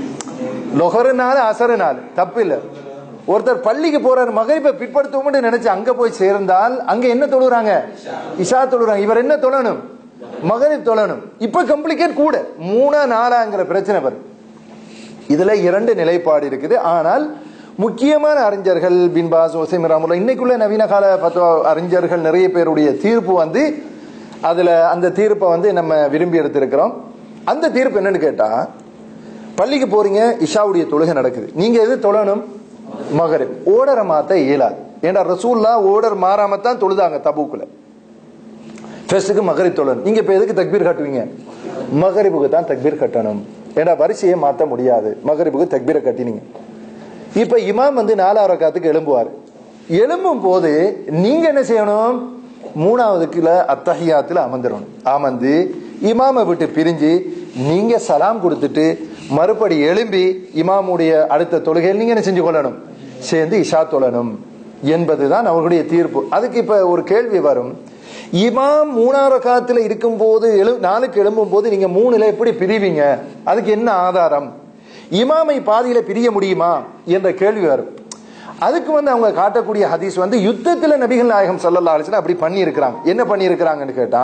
Speaker 2: லொஹருனால அசருனால தப்பு இல்ல ஒருத்தர் பள்ளிக்கு போறாரு மகரிப்பை பிற்படுத்துவோம்னு நினைச்சு அங்க போய் சேர்ந்தால் அங்க என்ன தொழுறாங்க இஷா தொழுறாங்க இவர் என்ன தொழணும் மகரிப் தொழணும் இப்ப கம்ப்ளிகேட் கூட மூணா நாலாங்கிற பிரச்சனை வரும் இதுல இரண்டு நிலைப்பாடு இருக்குது ஆனால் முக்கியமான அறிஞர்கள் பின்பாஸ் ஒசைம் ராமுல்லா இன்னைக்குள்ள நவீன கால பத்துவா அறிஞர்கள் நிறைய பேருடைய தீர்ப்பு வந்து அதுல அந்த தீர்ப்பை வந்து நம்ம விரும்பி எடுத்திருக்கிறோம் அந்த தீர்ப்பு என்னன்னு கேட்டா பள்ளிக்கு போறீங்க இஷாவுடைய தொழுகை நடக்குது நீங்க எது தொழணும் மகரிப் ஓடரை மாத்த இயலாது ஏன்னா ரசூல்லா ஓடர் மாறாம தான் தொழுதாங்க தபூக்குல ஃபெஸ்ட்டுக்கு மகரிப் தொழணும் நீங்க இப்ப எதுக்கு தக்பீர் கட்டுவீங்க மகரிபுக்கு தான் தக்பீர் கட்டணும் ஏன்னா வரிசையை மாத்த முடியாது மகரிபுக்கு தக்பீரை கட்டினீங்க இப்ப இமாம் வந்து நாலாவது ரக்காத்துக்கு எழும்புவார் எழும்பும் போது நீங்க என்ன செய்யணும் மூணாவதுக்குல அத்தஹியாத்துல அமர்ந்துடணும் அமர்ந்து இமாமை விட்டு பிரிஞ்சு நீங்க சலாம் கொடுத்துட்டு மறுபடி எழும்பி இமாமுடைய அடுத்த தொழுகையில் நீங்க என்ன செஞ்சு கொள்ளணும் சேர்ந்து இஷா தொழணும் என்பதுதான் அவர்களுடைய தீர்ப்பு அதுக்கு இப்ப ஒரு கேள்வி வரும் இமாம் மூணாவது ரக்காத்துல இருக்கும் போது எழு நாளுக்கு எழும்பும் போது நீங்க மூணுல எப்படி பிரிவீங்க அதுக்கு என்ன ஆதாரம் இமாமை பாதியில பிரிய முடியுமா என்ற கேள்வி வரும் அதுக்கு வந்து அவங்க காட்டக்கூடிய ஹதீஸ் வந்து யுத்தத்துல நபிகள் நாயகம் ஸல்லல்லாஹு அலைஹி வஸல்லம் அப்படி பண்ணி இருக்கிறாங்க என்ன பண்ணி இருக்கிறாங்கன்னு கேட்டா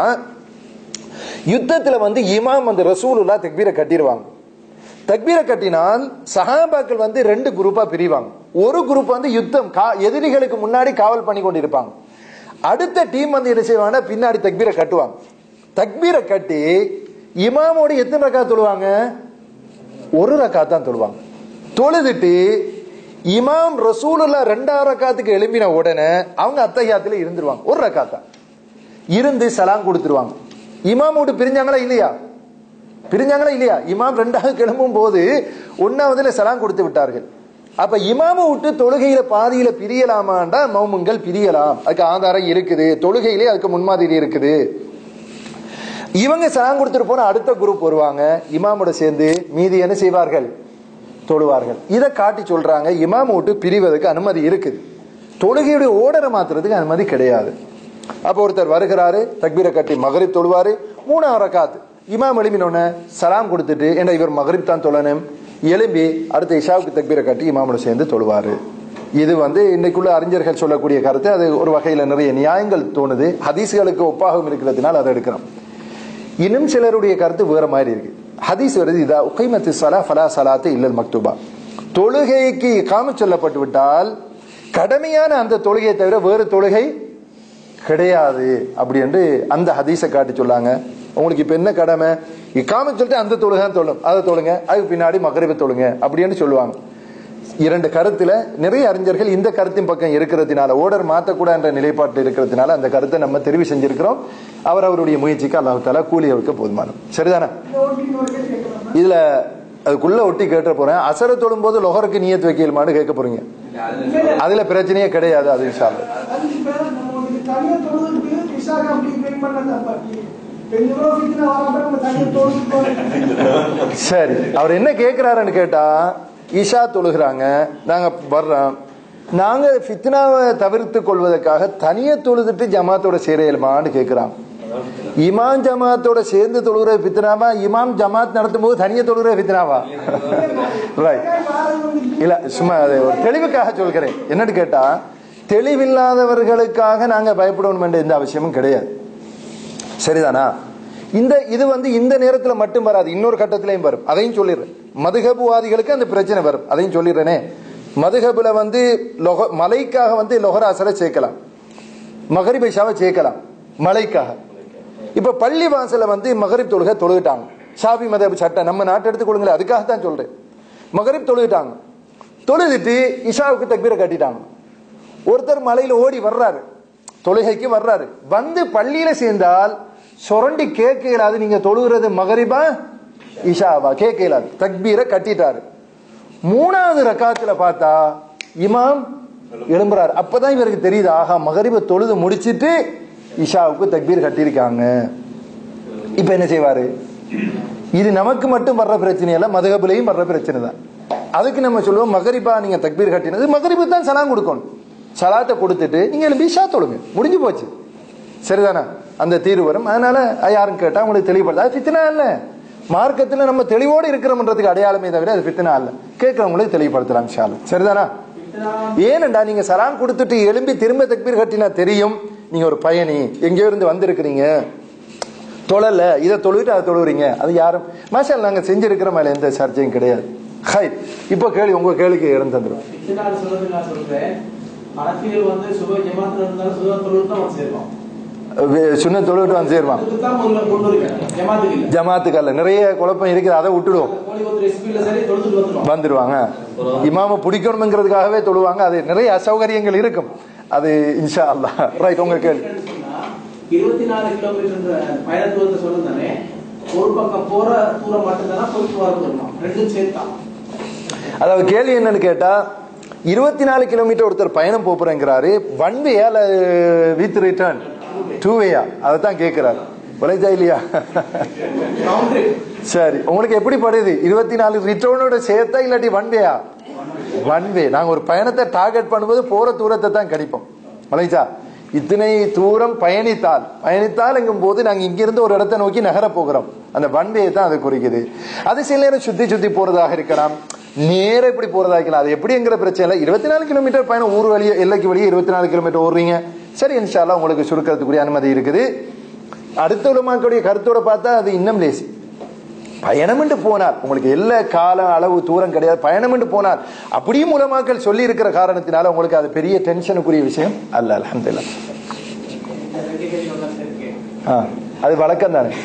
Speaker 2: யுத்தத்துல வந்து இமாம் வந்து ரசூலுல்லா தக்பீரை கட்டிடுவாங்க தக்பீரை கட்டினால் சஹாபாக்கள் வந்து ரெண்டு குரூப்பா பிரிவாங்க ஒரு குரூப் வந்து யுத்தம் கா- எதிரிகளுக்கு முன்னாடி காவல் பண்ணி கொண்டிருப்பாங்க அடுத்த டீம் வந்து என்ன செய்வாங்கன்னா பின்னாடி தக்பீரை கட்டுவாங்க தக்பீரை கட்டி இமாமோட எத்தனை ரக்கா தொழுவாங்க ஒரு ரக்கா தான் தொழுவாங்க தொழுதுட்டு இமாம் ரசூலுல்லா ரெண்டாவது ரக்காத்துக்கு எழும்பின உடனே அவங்க அத்தஹியாத்துல இருந்துருவாங்க ஒரு ரக்கா தான் இருந்து சலாம் கொடுத்துருவாங்க இமாம் விட்டு பிரிஞ்சாங்களா இல்லையா பிரிஞ்சாங்களா இல்லையா இமாம் ரெண்டாவது கிளம்பும் போது ஒன்னாவதுல சலாம் கொடுத்து விட்டார்கள் அப்ப இமாம விட்டு தொழுகையில பாதியில பிரியலாமாண்டா மௌமுங்கள் பிரியலாம் அதுக்கு ஆதாரம் இருக்குது தொழுகையிலே அதுக்கு முன்மாதிரி இருக்குது இவங்க சலாம் கொடுத்துட்டு போன அடுத்த குரூப் வருவாங்க இமாமோட சேர்ந்து மீதி என்ன செய்வார்கள் தொழுவார்கள் இதை காட்டி சொல்றாங்க இமாம் விட்டு பிரிவதற்கு அனுமதி இருக்குது தொழுகையுடைய ஓடரை மாத்துறதுக்கு அனுமதி கிடையாது அப்ப ஒருத்தர் வருகிறாரு தக்பீரை கட்டி மகரிப் தொழுவாரு மூணாவது ரக்காத் இமாம் எழுப்பினோடனே சலாம் கொடுத்துட்டு ஏன்னா இவர் மகரிப் தான் தொழணும் எழும்பி அடுத்த இஷாவுக்கு தக்பீரை கட்டி இமாமோட சேர்ந்து தொழுவாரு இது வந்து இன்னைக்குள்ள அறிஞர்கள் சொல்லக்கூடிய கருத்து அது ஒரு வகையில நிறைய நியாயங்கள் தோணுது ஹதீஸ்களுக்கு ஒப்பாகவும் இருக்கிறதுனால அதை எடுக்கிறோம் இன்னும் சிலருடைய கருத்து வேற மாதிரி இருக்கு ஹதீஸ் வருது இதா உகைமத்து சலா ஃபலா சலாத்து இல்லல் மக்துபா தொழுகைக்கு காம சொல்லப்பட்டு விட்டால் கடமையான அந்த தொழுகையை தவிர வேறு தொழுகை கிடையாது அப்படி என்று அந்த ஹதீஸை காட்டி சொல்லாங்க உங்களுக்கு இப்ப என்ன கடமை இக்காம சொல்லிட்டு அந்த தொழுகை தான் தொழும் அதை தொழுங்க அதுக்கு பின்னாடி மகரிபை தொழுங்க அப்படின்னு சொல்லுவாங்க இரண்டு கருத்துல நிறைய அறிஞர்கள் இந்த கருத்தின் பக்கம் இருக்கிறதுனால ஓடர் மாத்தக்கூடாது என்ற நிலைப்பாட்டு இருக்கிறதுனால அந்த கருத்தை நம்ம தெரிவு செஞ்சிருக்கிறோம் அவர் அவருடைய முயற்சிக்கு அல்லாஹ் தாலா கூலி வைக்க போதுமானம் சரிதானே இதுல அதுக்குள்ள ஒட்டி கேட்ட போறேன் அசர தொடும் போது லொஹருக்கு நியத் வைக்கலுமான்னு கேட்க போறீங்க அதுல பிரச்சனையே கிடையாது அது இன்ஷா அல்லாஹ்.
Speaker 9: அதுக்கு பேர நம்ம வந்து தனியா தொழுதுட்டு இஷாக்கு அப்படி வெயிட் பண்ண தப்பாக்கி பெண்களோ ஃபித்னா வராம நம்ம தனியா தொழுது போறோம்
Speaker 2: சரி அவர் என்ன கேட்கிறாருன்னு கேட்டா இஷா தொழுகிறாங்க நாங்க வர்றோம் நாங்க ஃபித்னாவை தவிர்த்து கொள்வதற்காக தனியா தொழுதுட்டு ஜமாத்தோட சேரையலுமான்னு கேட்கிறாங்க இமாம் ஜமாத்தோட சேர்ந்து தொழுகிற பித்னாவா இமாம் ஜமாத் நடத்தும் போது தனியா தொழுகிற பித்னாவா ரைட் இல்ல சும்மா அது ஒரு தெளிவுக்காக சொல்கிறேன் என்னன்னு கேட்டா தெளிவில்லாதவர்களுக்காக நாங்க பயப்படணும் என்ற எந்த அவசியமும் கிடையாது சரிதானா இந்த இது வந்து இந்த நேரத்துல மட்டும் வராது இன்னொரு கட்டத்திலையும் வரும் அதையும் சொல்லிடுறேன் மதுகபுவாதிகளுக்கு அந்த பிரச்சனை வரும் அதையும் சொல்லிடுறேனே மதுகபுல வந்து லொக மலைக்காக வந்து லொஹராசரை சேர்க்கலாம் மகரிபைஷாவை சேர்க்கலாம் மலைக்காக இப்ப பள்ளி வாசல வந்து மகரிப் தொழுகை தொழுகிட்டாங்க ஷாபி மதப் சட்டம் நம்ம நாட்டை எடுத்து கொடுங்களேன் அதுக்காக தான் சொல்றேன் மகரிப் தொழுகிட்டாங்க தொழுதுட்டு இஷாவுக்கு தக்பீரை கட்டிட்டாங்க ஒருத்தர் மலையில ஓடி வர்றாரு தொழுகைக்கு வர்றாரு வந்து பள்ளியில சேர்ந்தால் சுரண்டி கேட்க இயலாது நீங்க தொழுகிறது மகரிபா இஷாவா கேட்க இயலாது தக்பீரை கட்டிட்டாரு மூணாவது ரக்காத்துல பார்த்தா இமாம் எழும்புறாரு அப்பதான் இவருக்கு தெரியுது ஆஹா மகரிப தொழுது முடிச்சிட்டு இஷாவுக்கு தக்பீர் கட்டியிருக்காங்க இப்ப என்ன செய்வாரு இது நமக்கு மட்டும் வர்ற பிரச்சனை இல்ல மதகபுலையும் வர்ற பிரச்சனை தான் அதுக்கு நம்ம சொல்லுவோம் மகரிபா நீங்க தக்பீர் கட்டினது மகரிபு தான் சலாம் கொடுக்கணும் சலாத்தை கொடுத்துட்டு நீங்க எழுப்பி இஷா தொழுங்க முடிஞ்சு போச்சு சரிதானே அந்த தீர்வு வரும் அதனால யாரும் கேட்டா உங்களுக்கு தெளிவுபடுது அது ஃபித்னா இல்ல மார்க்கத்துல நம்ம தெளிவோடு இருக்கிறோம்ன்றதுக்கு அடையாளமே தவிர அது ஃபித்னா இல்ல கேட்கறவங்களுக்கு தெளிவுபடுத்தலாம் ஷாலு சரிதானா ஏனண்டா நீங்க சலாம் கொடுத்துட்டு எழும்பி திரும்ப தக்பீர் கட்டினா தெரியும் நீங்க ஒரு பயணி எங்கேயோ இருந்து வந்திருக்கிறீங்க தொழல இதை தொழுவிட்டு அதை தொழுவுறீங்க அது யாரும் மாஷால் நாங்க செஞ்சிருக்கிற மேல எந்த சர்ச்சையும் கிடையாது ஹை இப்போ கேள்வி உங்க கேள்விக்கு இடம் தந்துடும்
Speaker 7: இத்தனால சொல்றது நான் சொல்றேன் அரசியல் வந்து சுப ஜமாத்துல இருந்தாலும் சுப தொழில் தான் வந்து சேருவோம்
Speaker 2: சுண்ண தொழுவிட்டு வந்து சேருவான்
Speaker 7: அதுக்கு தான் முதல்ல கொண்டு இருக்கேன் ஜமாத்துக்கு இல்ல
Speaker 2: ஜமாத்துக்கு அல்ல நிறைய குழப்பம் இருக்குது அதை விட்டுடுவோம்
Speaker 7: கோழிபுத்தூர் எஸ்பியில சரி தொழுதுட்டு வந்துடும்
Speaker 2: வந்துருவாங்க இமாம பிடிக்கணுங்கிறதுக்காகவே தொழுவாங்க அது நிறைய அசௌகரியங்கள் இருக்கும் அது இன்ஷா அல்லா ரைட் உங்க கேள்வி
Speaker 7: இருபத்தி நாலு கிலோமீட்டர் பயண தூரத்தை சொல்லுந்தானே ஒரு பக்கம் போற தூரம் மட்டும்தானா போயிட்டு வர தூரமா ரெண்டும் சேர்த்தான்
Speaker 2: அதாவது கேள்வி என்னன்னு கேட்டா இருபத்தி நாலு கிலோமீட்டர் ஒருத்தர் பயணம் போறேங்கிறாரு ஒன் வேயா இல்ல வித் ரிட்டர்ன் டூ வேயா அதை தான் கேட்கிறாரு விளைஞ்சா இல்லையா சரி உங்களுக்கு எப்படி படுது இருபத்தி நாலு ரிட்டர்னோட சேர்த்தா இல்லாட்டி ஒன் வேயா ஒன் வே நாங்க ஒரு பயணத்தை டார்கெட் பண்ணும்போது போற தூரத்தை தான் கணிப்போம் விளைஞ்சா இத்தனை தூரம் பயணித்தால் பயணித்தால் எங்கும் போது நாங்க இங்கிருந்து ஒரு இடத்தை நோக்கி நகர போகிறோம் அந்த ஒன் வே தான் அது குறிக்குது அது சில நேரம் சுத்தி சுத்தி போறதாக இருக்கலாம் நேர இப்படி போறதா இருக்கலாம் அது எப்படிங்கிற பிரச்சனை இல்லை இருபத்தி நாலு கிலோமீட்டர் பயணம் ஊர் வழியே எல்லைக்கு வெளியே இருபத்தி நாலு கிலோமீட்டர் ஓடுறீங்க சரி இன்ஷால்லா உங்களுக்கு சுருக்கிறதுக்குரிய அனுமதி இருக்குது அடுத்த உலமாக்களுடைய கருத்தோட பார்த்தா அது இன்னும் லேசி பயணம் என்று போனார் உங்களுக்கு எல்லா கால அளவு தூரம் கிடையாது பயணம் என்று போனார் அப்படியும் உலமாக்கள் சொல்லி இருக்கிற காரணத்தினால உங்களுக்கு அது பெரிய டென்ஷனுக்குரிய விஷயம் அல்ல அலமதுல்லா ஆ அது வழக்கம் தானே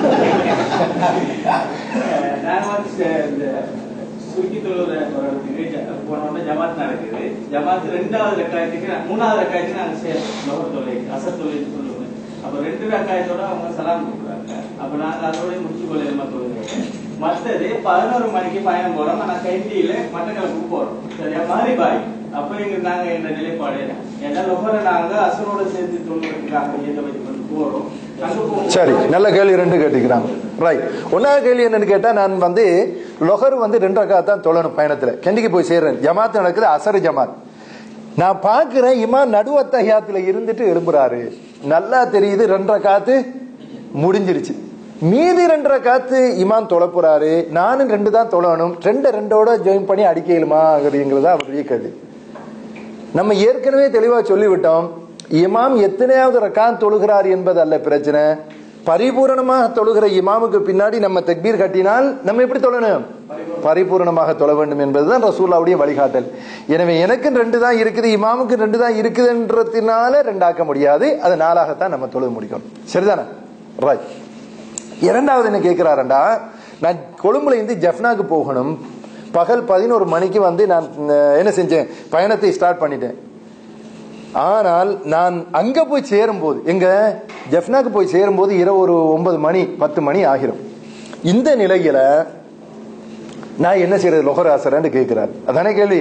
Speaker 8: நான் வந்து ச- இந்த சுருக்கி தொழுற ஒரு இடத்துக்கு போன உடனே ஜமாத் நடக்குது ஜமாத் ரெண்டாவது ரக்காயத்துக்கு நான் மூணாவது ரக்காயத்துக்கு நாங்க சேர்றோம் லோகர் தொலை அசர் தொலை சொல்லுவோம் அப்ப ரெண்டு ரக்காயத்தோட அவங்க சலாம் கொடுக்குறாங்க அப்ப நாங்க அதோட முடிச்சு கொள்ளையமா தொழுகிறோம் மத்தது பதினோரு மணிக்கு பயணம் போறோம் ஆனா கைண்டியில மட்டக்களப்புக்கு போறோம் சரியா மாறி பாய் அப்ப எங்க நாங்க என்ற நிலைப்பாடு ஏன்னா லொஹரை நாங்க அசரோட சேர்த்து தொழுகிறதுக்காக இயக்க வச்சு கொண்டு போறோம் அங்க போகும்
Speaker 2: சரி நல்ல கேள்வி ரெண்டு கேட்டுக்கிறாங்க ரைட் ஒன்னாவது கேள்வி என்னன்னு கேட்டா நான் வந்து லொஹர் வந்து ரெண்டு ரக்கா தான் தொழணும் பயணத்துல கண்டிக்கு போய் சேர்றேன் ஜமாத் நடக்குது அசர் ஜமாத் நான் பாக்குறேன் இமா நடுவத்தஹியாத்துல இருந்துட்டு எழும்புறாரு நல்லா தெரியுது ரெண்டரை காத்து முடிஞ்சிருச்சு மீதி ரெண்டரை காத்து இமாம் தொழ போறாரு நானும் ரெண்டு தான் தொழணும் ரெண்டு ரெண்டோட ஜாயின் பண்ணி அடிக்கலுமாங்கிறதா அவருடைய கேள்வி நம்ம ஏற்கனவே தெளிவா சொல்லிவிட்டோம் இமாம் எத்தனையாவது ரக்கான் தொழுகிறார் என்பது அல்ல பிரச்சனை பரிபூரணமாக தொழுகிற இமாமுக்கு பின்னாடி நம்ம தக்பீர் கட்டினால் நம்ம எப்படி தொழணும் பரிபூரணமாக தொழ வேண்டும் என்பதுதான் ரசூல்லாவுடைய வழிகாட்டல் எனவே எனக்கு ரெண்டு தான் இருக்குது இமாமுக்கு ரெண்டு தான் இருக்குதுன்றதுனால ரெண்டாக்க முடியாது அது நாளாகத்தான் நம்ம தொழுக முடியும் சரிதானே ரைட் இரண்டாவது என்ன கேட்கிறாரண்டா நான் கொழும்புல இருந்து ஜஃப்னாக்கு போகணும் பகல் பதினோரு மணிக்கு வந்து நான் அஹ், என்ன செஞ்சேன் பயணத்தை ஸ்டார்ட் பண்ணிட்டேன் ஆனால் நான் அங்க போய் சேரும்போது எங்க ஜெஃப்னாக்கு போய் சேரும்போது இரவு ஒரு ஒன்பது மணி பத்து மணி ஆகிரும் இந்த நிலையில நான் என்ன செய்யறது லொஹராசரன்னு கேட்கிறார் அதானே கேள்வி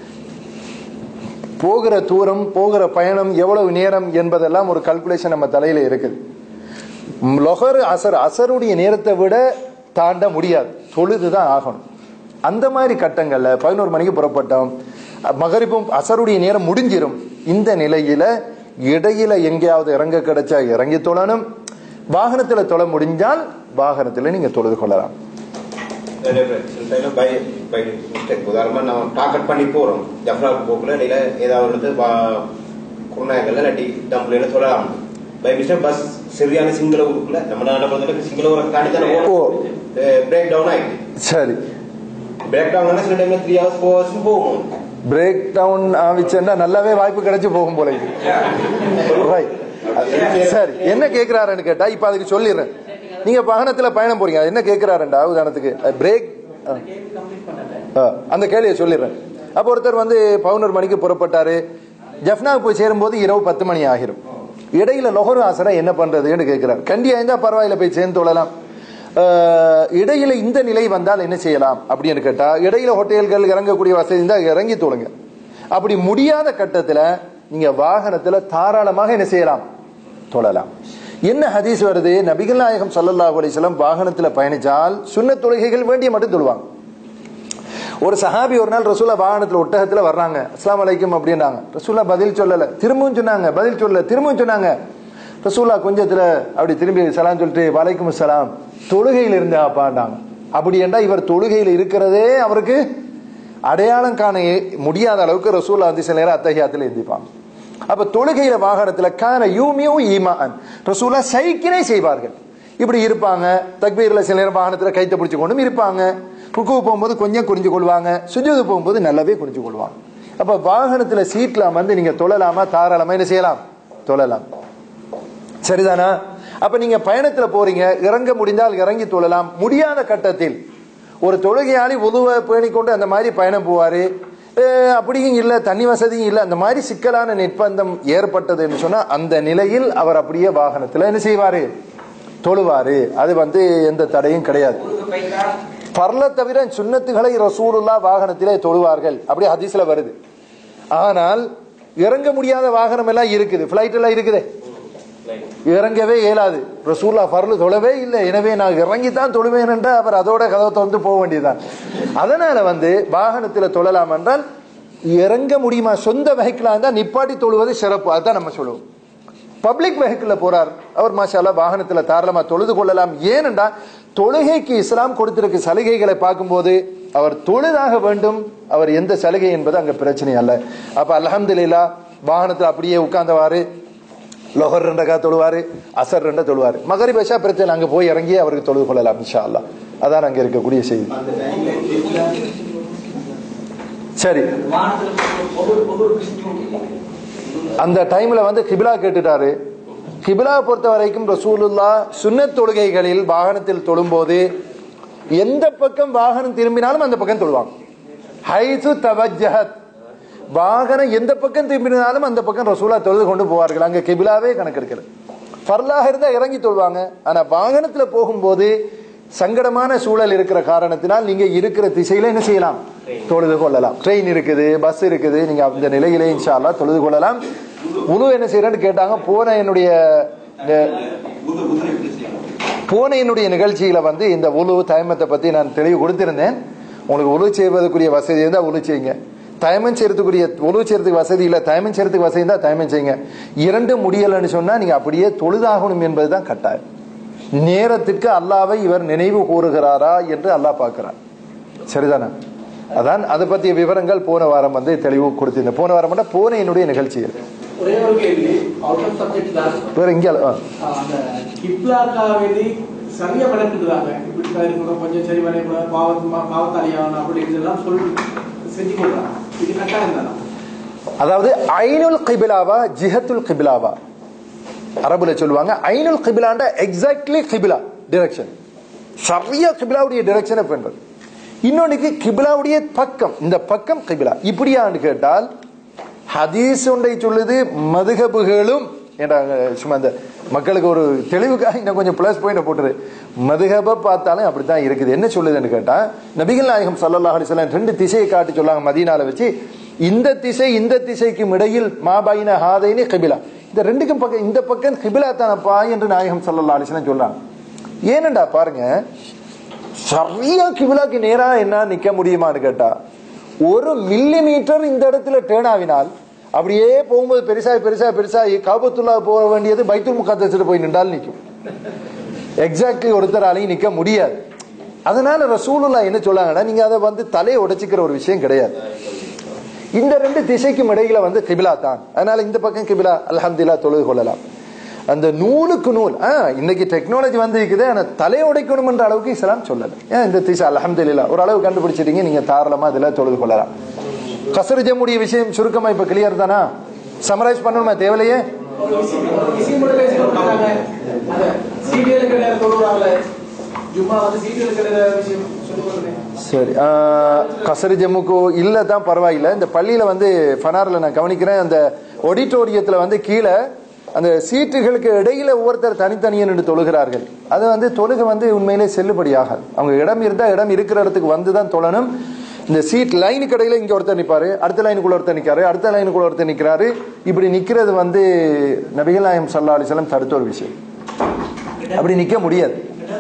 Speaker 2: போகிற தூரம் போகிற பயணம் எவ்வளவு நேரம் என்பதெல்லாம் ஒரு கல்குலேஷன் நம்ம தலையில இருக்குது ம், லொஹர் அசர் அசருடைய நேரத்தை விட தாண்ட முடியாது தொழுதுதான் ஆகணும் அந்த மாதிரி கட்டங்கள்ல பதினோரு மணிக்கு புறப்பட்டோம் மகரிப்பும் அசருடைய நேரம் முடிஞ்சிரும் இந்த நிலையில இடையில எங்கேயாவது இறங்க கிடைச்சா இறங்கி தொழணும் வாகனத்துல தொழ முடிஞ்சால் வாகனத்துல நீங்க தொழுது கொள்ளலாம்
Speaker 3: பை பை மிஸ்டேக் உதாரணமா நம்ம டார்கெட் பண்ணி போறோம் ஜப்ராவுக்கு போக்குல இடையில ஏதாவது வந்து குருநாயகல்ல இல்லாட்டி தம்புல சொல்லலாம் பை மிஸ்டேக் பஸ் சரியான சிங்கள ஊருக்குள்ள நம்ம நாட பொறுத்தவரைக்கும் சிங்கள ஊரை தாண்டி தானே
Speaker 2: ஓ.
Speaker 3: பிரேக் டவுன் ஆயிடுச்சு
Speaker 2: சரி
Speaker 3: பிரேக் டவுன் சில டைம்ல த்ரீ ஹவர்ஸ் ஃபோர் ஹவர்ஸ் போகும்
Speaker 2: பிரேக் டவுன் ஆவிச்சேன்னா நல்லாவே வாய்ப்பு கிடைச்சு போகும் போல இது. Right. சரி என்ன கேக்குறாருன்னு கேட்டா இப்ப அதுக்கு சொல்லிடுறேன் நீங்க வாகனத்துல பயணம் போறீங்க அது என்ன கேக்குறாருண்டா உதாரணத்துக்கு பிரேக் அந்த கேள்வியை சொல்லிடுறேன் அப்ப ஒருத்தர் வந்து பதினோரு மணிக்கு புறப்பட்டாரு ஜப்னாவுக்கு போய் சேரும்போது இரவு பத்து மணி ஆகிரும் இடையில லொஹரு ஆசரா என்ன பண்றதுன்னு கேட்கிறார் கண்டியா இருந்தா பரவாயில்ல போய் சேர்ந்து தொழலாம் அஹ், இடையில இந்த நிலை வந்தால் என்ன செய்யலாம் அப்படின்னு கேட்டா இடையில ஹோட்டல்கள் இறங்கக்கூடிய வசதி இருந்தா இறங்கி தொழுங்க அப்படி முடியாத கட்டத்துல நீங்க வாகனத்துல தாராளமாக என்ன செய்யலாம் தொழலாம் என்ன ஹதீஸ் வருது நபிகள் நாயகம் ஸல்லல்லாஹு அலைஹி வஸல்லம் வாகனத்துல பயணிச்சால் சுன்னத் தொழுகைகள் வேண்டிய மட்டும் தொழுவாங்க ஒரு சஹாபி ஒரு நாள் ரசூலா வாகனத்துல ஒட்டகத்துல வர்றாங்க அஸ்ஸலாமு அலைக்கும் அப்படின்னாங்க ரசூலா பதில் சொல்லல திரும்பவும் சொன்னாங்க பதில் சொல்லல திரும்பவும் சொன்னாங்க ரசூலா கொஞ்சத்துல அப்படி திரும்பி சலாம் சொல்லிட்டு வலைக்கும் சலாம் தொழுகையில் இருந்தா அப்பாண்டாங்க அப்படி என்றா இவர் தொழுகையில் இருக்கிறதே அவருக்கு அடையாளம் காண முடியாத அளவுக்கு ரசூலா வந்து சில நேரம் அத்தகையாத்துல எந்திப்பாங்க அப்ப தொழுகையில வாகனத்துல கான யூமியூ ஈமான் ரசூலா சைக்கினை செய்வார்கள் இப்படி இருப்பாங்க தக்பீர்ல சில நேரம் வாகனத்துல கைத்த பிடிச்சு கொண்டும் இருப்பாங்க ருக்கு போகும்போது கொஞ்சம் குறிஞ்சு கொள்வாங்க சுஜூது போகும்போது நல்லாவே குறிஞ்சு கொள்வாங்க அப்ப வாகனத்துல சீட்ல அமர்ந்து நீங்க தொழலாமா தாராளமா என்ன செய்யலாம் தொழலாம் சரிதானா அப்ப நீங்க பயணத்துல போறீங்க இறங்க முடிந்தால் இறங்கி தொழலாம் முடியாத கட்டத்தில் ஒரு தொழுகையாளி உதுவை பேணிக்கொண்டு அந்த மாதிரி பயணம் போவாரு அஹ் அப்படியும் இல்ல தண்ணி வசதியும் இல்ல அந்த மாதிரி சிக்கலான நிர்பந்தம் ஏற்பட்டதுன்னு சொன்னா அந்த நிலையில் அவர் அப்படியே வாகனத்துல என்ன செய்வாரு தொழுவாரு அது வந்து எந்த தடையும் கிடையாது பர்ல தவிர சுன்னத்துகளை ரசூலுல்லா வாகனத்திலே தொழுவார்கள் அப்படி ஹதீஸ்ல வருது ஆனால் இறங்க முடியாத வாகனம் எல்லாம் இருக்குது பிளைட் எல்லாம் இருக்குதே இறங்கவே இயலாது ரசூல்லா பர்லு தொழவே இல்லை எனவே நான் இறங்கித்தான் தொழுவேன் என்றால் அவர் அதோட கதவை திறந்து போக வேண்டியதுதான் அதனால வந்து வாகனத்துல தொழலாம் என்றால் இறங்க முடியுமா சொந்த வெஹிக்கிளா இருந்தா நிப்பாட்டி தொழுவது சிறப்பு அதுதான் நம்ம சொல்லுவோம் பப்ளிக் வெஹிக்கிள்ல போறார் அவர் மாஷால்லா வாகனத்துல தாராளமா தொழுது கொள்ளலாம் ஏனென்றா தொழுகைக்கு இஸ்லாம் கொடுத்திருக்க சலுகைகளை பார்க்கும்போது அவர் தொழுதாக வேண்டும் அவர் எந்த சலுகை என்பது அங்க பிரச்சனை அல்ல அப்ப அல்ஹம்துலில்லா வாகனத்துல அப்படியே உட்கார்ந்தவாறு லொஹர் ரெண்டகா தொழுவாரு அசர் ரெண்ட தொழுவாரு மகரி பஷா பிரச்சனை அங்க போய் இறங்கி அவருக்கு தொழுது கொள்ளலாம் இன்ஷா அல்லாஹ் அதான் அங்க இருக்கக்கூடிய செய்தி சரி அந்த டைம்ல வந்து கிபிலா கேட்டுட்டாரு கிபிலா பொறுத்த வரைக்கும் ரசூலுல்லா சுன்னத் தொழுகைகளில் வாகனத்தில் தொழும்போது எந்த பக்கம் வாகனம் திரும்பினாலும் அந்த பக்கம் தொழுவாங்க ஹைசு தவஜஹத் வாகனம் எந்த பக்கம் திரும்பினாலும் அந்த பக்கம் ரசூலா தொழுது கொண்டு போவார்கள் அங்க கிபிலாவே கணக்கெடுக்கிறது ஃபர்லாக இருந்தா இறங்கி தொழுவாங்க ஆனா வாகனத்துல போகும்போது சங்கடமான சூழல் இருக்கிற காரணத்தினால் நீங்க இருக்கிற திசையில என்ன செய்யலாம் தொழுது கொள்ளலாம் ட்ரெயின் இருக்குது பஸ் இருக்குது நீங்க அந்த நிலையிலே இன்ஷா அல்லாஹ் தொழுது கொள்ளலாம் உழு என்ன செய்யறேன்னு கேட்டாங்க போன என்னுடைய அஹ், போன என்னுடைய நிகழ்ச்சியில வந்து இந்த உழு தயமத்தை பத்தி நான் தெளிவு கொடுத்திருந்தேன் உங்களுக்கு உழு செய்வதற்குரிய வசதி இருந்தா உழு செய்யுங்க தயமம் செய்யறதுக்குரிய உழு செய்யறதுக்கு வசதி இல்ல தயமம் செய்யறதுக்கு வசதி இருந்தா தயமம் செய்யுங்க இரண்டு முடியலன்னு சொன்னா நீங்க அப்படியே தொழுதாகணும் என்பதுதான் கட்டாயம் நேரத்திற்கு அல்லாவை இவர் நினைவு கூறுகிறாரா என்று அல்லாஹ் பார்க்கிறார் சரிதானே அதான் அதை பற்றிய விவரங்கள் போன வாரம் வந்து தெளிவு கொடுத்திருந்தேன் போன வாரம் மட்டும் போன என்னுடைய நிகழ்ச்சியில்
Speaker 7: ஒரே ஒரு கேள்வி அவுட் ஆஃப் சப்ஜெக்ட் தான்
Speaker 2: வேற இங்கே ஆ.
Speaker 7: அந்த கிப்லாக்கா வேண்டி சரியா வளர்த்துடுறாங்க இப்படி இருக்கணும் கொஞ்சம் சரி பண்ணக்கூடாது பாவத்து பாவத்தாளியாகணும் அப்படின்னு எல்லாம் சொல்லி செஞ்சு கொடுக்குறாங்க இது கட்டாயம் தானே
Speaker 2: அதாவது ஐனுல் கிபிலாவா ஜிஹத்துல் கிபிலாவா அரபுல சொல்லுவாங்க ஐனுல் கிபிலாண்ட எக்ஸாக்ட்லி கிபிலா டிரெக்ஷன் சரியா கிபிலாவுடைய டிரெக்ஷனை பண்றது இன்னொன்னுக்கு கிபிலாவுடைய பக்கம் இந்த பக்கம் கிபிலா இப்படியான்னு கேட்டால் ஹதீஸ் ஒன்றை சொல்லுது மதுகபுகளும் என்றாங்க சும்மா அந்த மக்களுக்கு ஒரு தெளிவுக்காக இன்னும் கொஞ்சம் பிளஸ் பாயிண்ட் போட்டுரு மதுகப பார்த்தாலும் அப்படித்தான் இருக்குது என்ன சொல்லுதுன்னு கேட்டா நபிகள் நாயகம் சல்லல்லாஹு அலைஹி வஸல்லம் ரெண்டு திசையை காட்டி சொல்லாங்க மதீனால வச்சு இந்த திசை இந்த திசைக்கும் இடையில் மாபாயின ஹாதைனி கிபிலா இந்த ரெண்டுக்கும் பக்கம் இந்த பக்கம் கிபிலா தானப்பா என்று நாயகம் சல்லல்லாஹு அலைஹி வஸல்லம் சொல்றாங்க ஏனண்டா பாருங்க சரியா கிபிலாக்கு நேரா என்ன நிக்க முடியுமான்னு கேட்டா ஒரு மில்லி மீட்டர் இந்த இடத்துல டேர்ன் ஆவினால் அப்படியே போகும்போது பெருசாகி பெருசாகி பெருசாகி காபத்துல்லா போக வேண்டியது பைத்துல் முகாத்தத்துல போய் நின்றால் நிற்கும் எக்ஸாக்ட்லி ஒருத்தராலையும் நிக்க முடியாது அதனால ரசூலுல்லா என்ன சொல்லாங்கன்னா நீங்க அதை வந்து தலையை உடைச்சிக்கிற ஒரு விஷயம் கிடையாது இந்த ரெண்டு திசைக்கும் இடையில வந்து கிபிலா தான் அதனால இந்த பக்கம் கிபிலா அல்ஹம்துலில்லா தொழுது கொள்ளலாம் அந்த நூலுக்கு நூல் ஆ, இன்னைக்கு டெக்னாலஜி வந்து இருக்குது ஆனா தலையை உடைக்கணும்ன்ற அளவுக்கு இஸ்லாம் சொல்லல ஏன் இந்த திசை அல்ஹம்துலில்லா ஒரு அளவு கண்டுபிடிச்சிட்டீங்க நீங்க தாராளமா இதுல தொழுது கொள்ளலாம் கசரு ஜம்முடைய விஷயம் சுருக்கமா இப்ப கிளியர் தானா சமரைஸ் பண்ணணுமா தேவையில்லையே
Speaker 7: விஷயம் மட்டும் பேசி கொடுத்தாங்க அந்த சீரியலுக்கு நேரம் தொழுவாங்களே ஜும்மா வந்து சீரியலுக்கு நேரம் விஷயம் சொல்லி கொடுங்க
Speaker 2: சரி ஆஹ், கசரு ஜம்முக்கு இல்ல தான் பரவாயில்ல இந்த பள்ளியில வந்து ஃபனார்ல நான் கவனிக்கிறேன் அந்த ஆடிட்டோரியத்துல வந்து கீழே அந்த சீட்டுகளுக்கு இடையில ஒவ்வொருத்தர் தனித்தனியே நின்று தொழுகிறார்கள் அது வந்து தொழுகை வந்து உண்மையிலே செல்லுபடியாகாது அவங்க இடம் இருந்தா இடம் இருக்கிற இடத்துக்கு வந்து தான் தொழணும் இந்த சீட் லைனுக்கு இடையில இங்க ஒருத்தர் நிப்பாரு அடுத்த லைனுக்குள்ள ஒருத்தர் நிக்காரு அடுத்த லைனுக்குள்ள ஒருத்தர் நிக்கிறாரு இப்படி நிக்கிறது வந்து நபிகள் நாயம் சல்லா அலிஸ்லாம் தடுத்த ஒரு விஷயம் அப்படி நிக்க முடியாது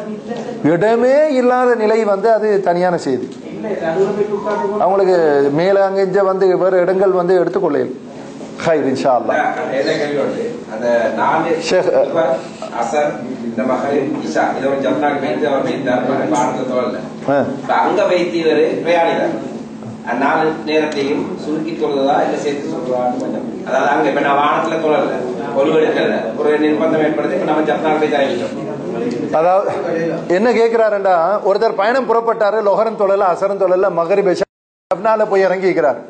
Speaker 2: இடமே இல்லாத நிலை வந்து அது தனியான செய்தி
Speaker 7: இல்ல நடுவில் போய் உட்கார்ந்து
Speaker 2: அவங்களுக்கு மேல அங்க இங்க வந்து வேறு இடங்கள் வந்து எடுத்துக்கொள்ளையில் ஹைர் இன்ஷா அல்லாஹ்
Speaker 5: ஏதோ கேள்வி உண்டு. அந்த நாலு
Speaker 2: ஷேக்,
Speaker 5: இப்ப அசர் இந்த மகளிர் இஷா இதை ஒரு ஜம்னாக்கு வைத்து அவர் வைத்தார் பாடத்தை தோழல
Speaker 2: ஆ.
Speaker 5: இப்ப அங்க வைத்து இவரு பிரயாணிதார் அந்த நாலு நேரத்தையும் சுருக்கி தொழுதா இல்ல சேர்த்து சொல்றான்னு கொஞ்சம் அதாவது அங்க இப்ப நான் வானத்துல தொழல ஒழுவெடுக்கல ஒரு நிர்பந்தம் ஏற்படுத்தி இப்ப நம்ம ஜப்னாக்கு போய் தரவிட்டோம்
Speaker 2: அதாவது என்ன கேக்குறாருண்டா ஒருத்தர் பயணம் புறப்பட்டாரு லொஹரன் தொழல அசரன் தொழல மகரிப் அப்னால போய் இறங்கி இருக்கிறார்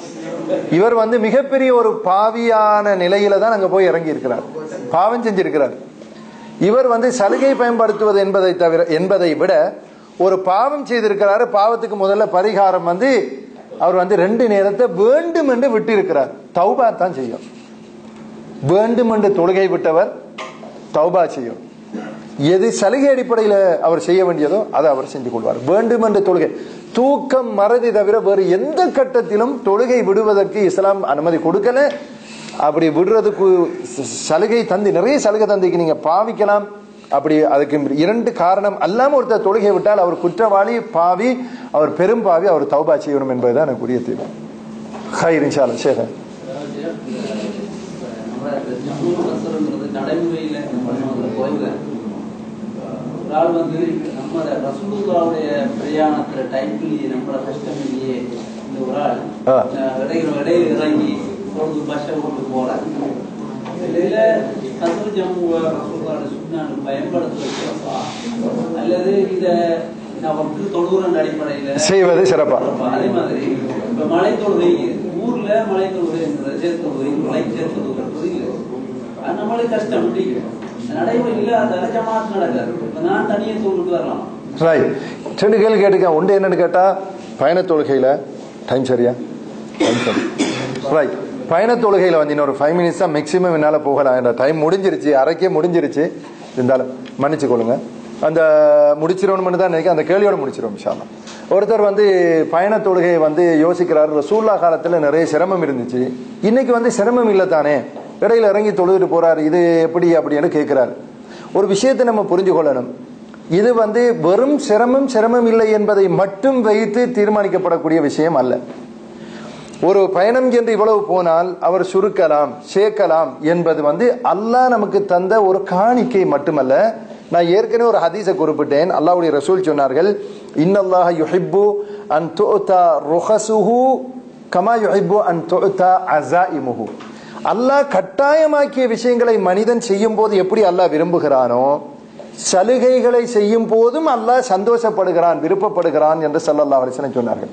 Speaker 2: இவர் வந்து மிகப்பெரிய ஒரு பாவியான நிலையில தான் அங்க போய் இறங்கி இருக்கிறார் பாவம் செஞ்சிருக்கிறார் இவர் வந்து சலுகை பயன்படுத்துவது என்பதை தவிர என்பதை விட ஒரு பாவம் செய்திருக்கிறாரு பாவத்துக்கு முதல்ல பரிகாரம் வந்து அவர் வந்து ரெண்டு நேரத்தை வேண்டும் என்று விட்டு இருக்கிறார் தௌபா தான் செய்யும் வேண்டும் என்று தொழுகை விட்டவர் தௌபா செய்யும் எது சலுகை அடிப்படையில் அவர் செய்ய வேண்டியதோ அதை அவர் செஞ்சு கொள்வார் வேண்டும் என்ற தொழுகை தூக்கம் மறதி தவிர வேறு எந்த கட்டத்திலும் தொழுகை விடுவதற்கு இஸ்லாம் அனுமதி கொடுக்கல அப்படி விடுறதுக்கு ச- சலுகை தந்தி நிறைய சலுகை தந்திக்கு நீங்க பாவிக்கலாம் அப்படி அதுக்கு இரண்டு காரணம் அல்லாம ஒருத்தர் தொழுகை விட்டால் அவர் குற்றவாளி பாவி அவர் பெரும் பாவி அவர் தௌபா செய்யணும் என்பதுதான் எனக்கு உரிய தீர்வு ஹைர் இன்ஷா அல்லாஹ் சேகர்
Speaker 10: நம்மளோட நடைமுறையில நம்ம கோயில ஒரு ஆள் வந்து நம்ம ரசூலுல்லாவுடைய பிரயாணத்துல டைம்லயே நம்மள கஷ்டம் இல்லையே இந்த ஒரு ஆள்
Speaker 2: ஆ.
Speaker 10: அஹ் இடையில இடையில இறங்கி ஒரு பஸ்ஸை கொண்டு போறாரு இடையில கசரு ஜம்முவ ரசூலுல்லாவோட சுண்ணான்னு பயன்படுத்துவதா அல்லது இத நமக்கு தொழுகிற அடிப்படையில
Speaker 2: செய்வது சிறப்பா
Speaker 10: அதே மாதிரி இப்ப மலை தொழுகை ஊர்ல மலை தொழுகைங்கிறது சேர்த்தொழுகை மலை சேர்த்தொழுகிறது இல்லை அது நம்மளுக்கு கஷ்டம் முடியும் நடைமுறை இல்லாத ஜமாத் நடக்காது இப்ப நான் தனியே தொழுட்டு வரலாம்
Speaker 2: ரைட் ரெண்டு கேள்வி கேட்டுக்க ஒன்று என்னன்னு கேட்டா பயண தொழுகையில டைம் சரியா டைம் சரி ரைட் பயண தொழுகையில வந்து இன்னொரு ஃபைவ் மினிட்ஸ் தான் மேக்ஸிமம் என்னால் போகலாம் என்ற டைம் முடிஞ்சிருச்சு அரைக்கே முடிஞ்சிருச்சு இருந்தாலும் மன்னிச்சு கொள்ளுங்க அந்த முடிச்சிடணும்னு தான் நினைக்கிறேன் அந்த கேள்வியோட முடிச்சிடும் இன்ஷால்லா ஒருத்தர் வந்து பயண தொழுகையை வந்து யோசிக்கிறார் ரசூல்லா காலத்துல நிறைய சிரமம் இருந்துச்சு இன்னைக்கு வந்து சிரமம் இல்லை தானே இடையில இறங்கி தொழுதுட்டு போறாரு இது எப்படி அப்படின்னு கேட்கிறாரு ஒரு விஷயத்தை நம்ம புரிஞ்சு கொள்ளணும் இது வந்து வெறும் சிரமம் சிரமம் இல்லை என்பதை மட்டும் வைத்து தீர்மானிக்கப்படக்கூடிய விஷயம் அல்ல ஒரு பயணம் என்று இவ்வளவு போனால் அவர் சுருக்கலாம் சேர்க்கலாம் என்பது வந்து அல்லாஹ் நமக்கு தந்த ஒரு காணிக்கை மட்டுமல்ல நான் ஏற்கனவே ஒரு ஹதீஸை குறிப்பிட்டேன் அல்லாஹ்வுடைய ரசூல் சொன்னார்கள் இன்னல்லாஹ யுஹிப்பு அன் துஅதா ருஹசுஹு கமா யுஹிப்பு அன் துஅதா அஸாயிமுஹு அல்லாஹ் கட்டாயமாக்கிய விஷயங்களை மனிதன் செய்யும் போது எப்படி அல்லாஹ் விரும்புகிறானோ சலுகைகளை செய்யும் போதும் அல்லாஹ் சந்தோஷப்படுகிறான் விருப்பப்படுகிறான் என்று ஸல்லல்லாஹு அலைஹி வஸல்லம் சொன்னார்கள்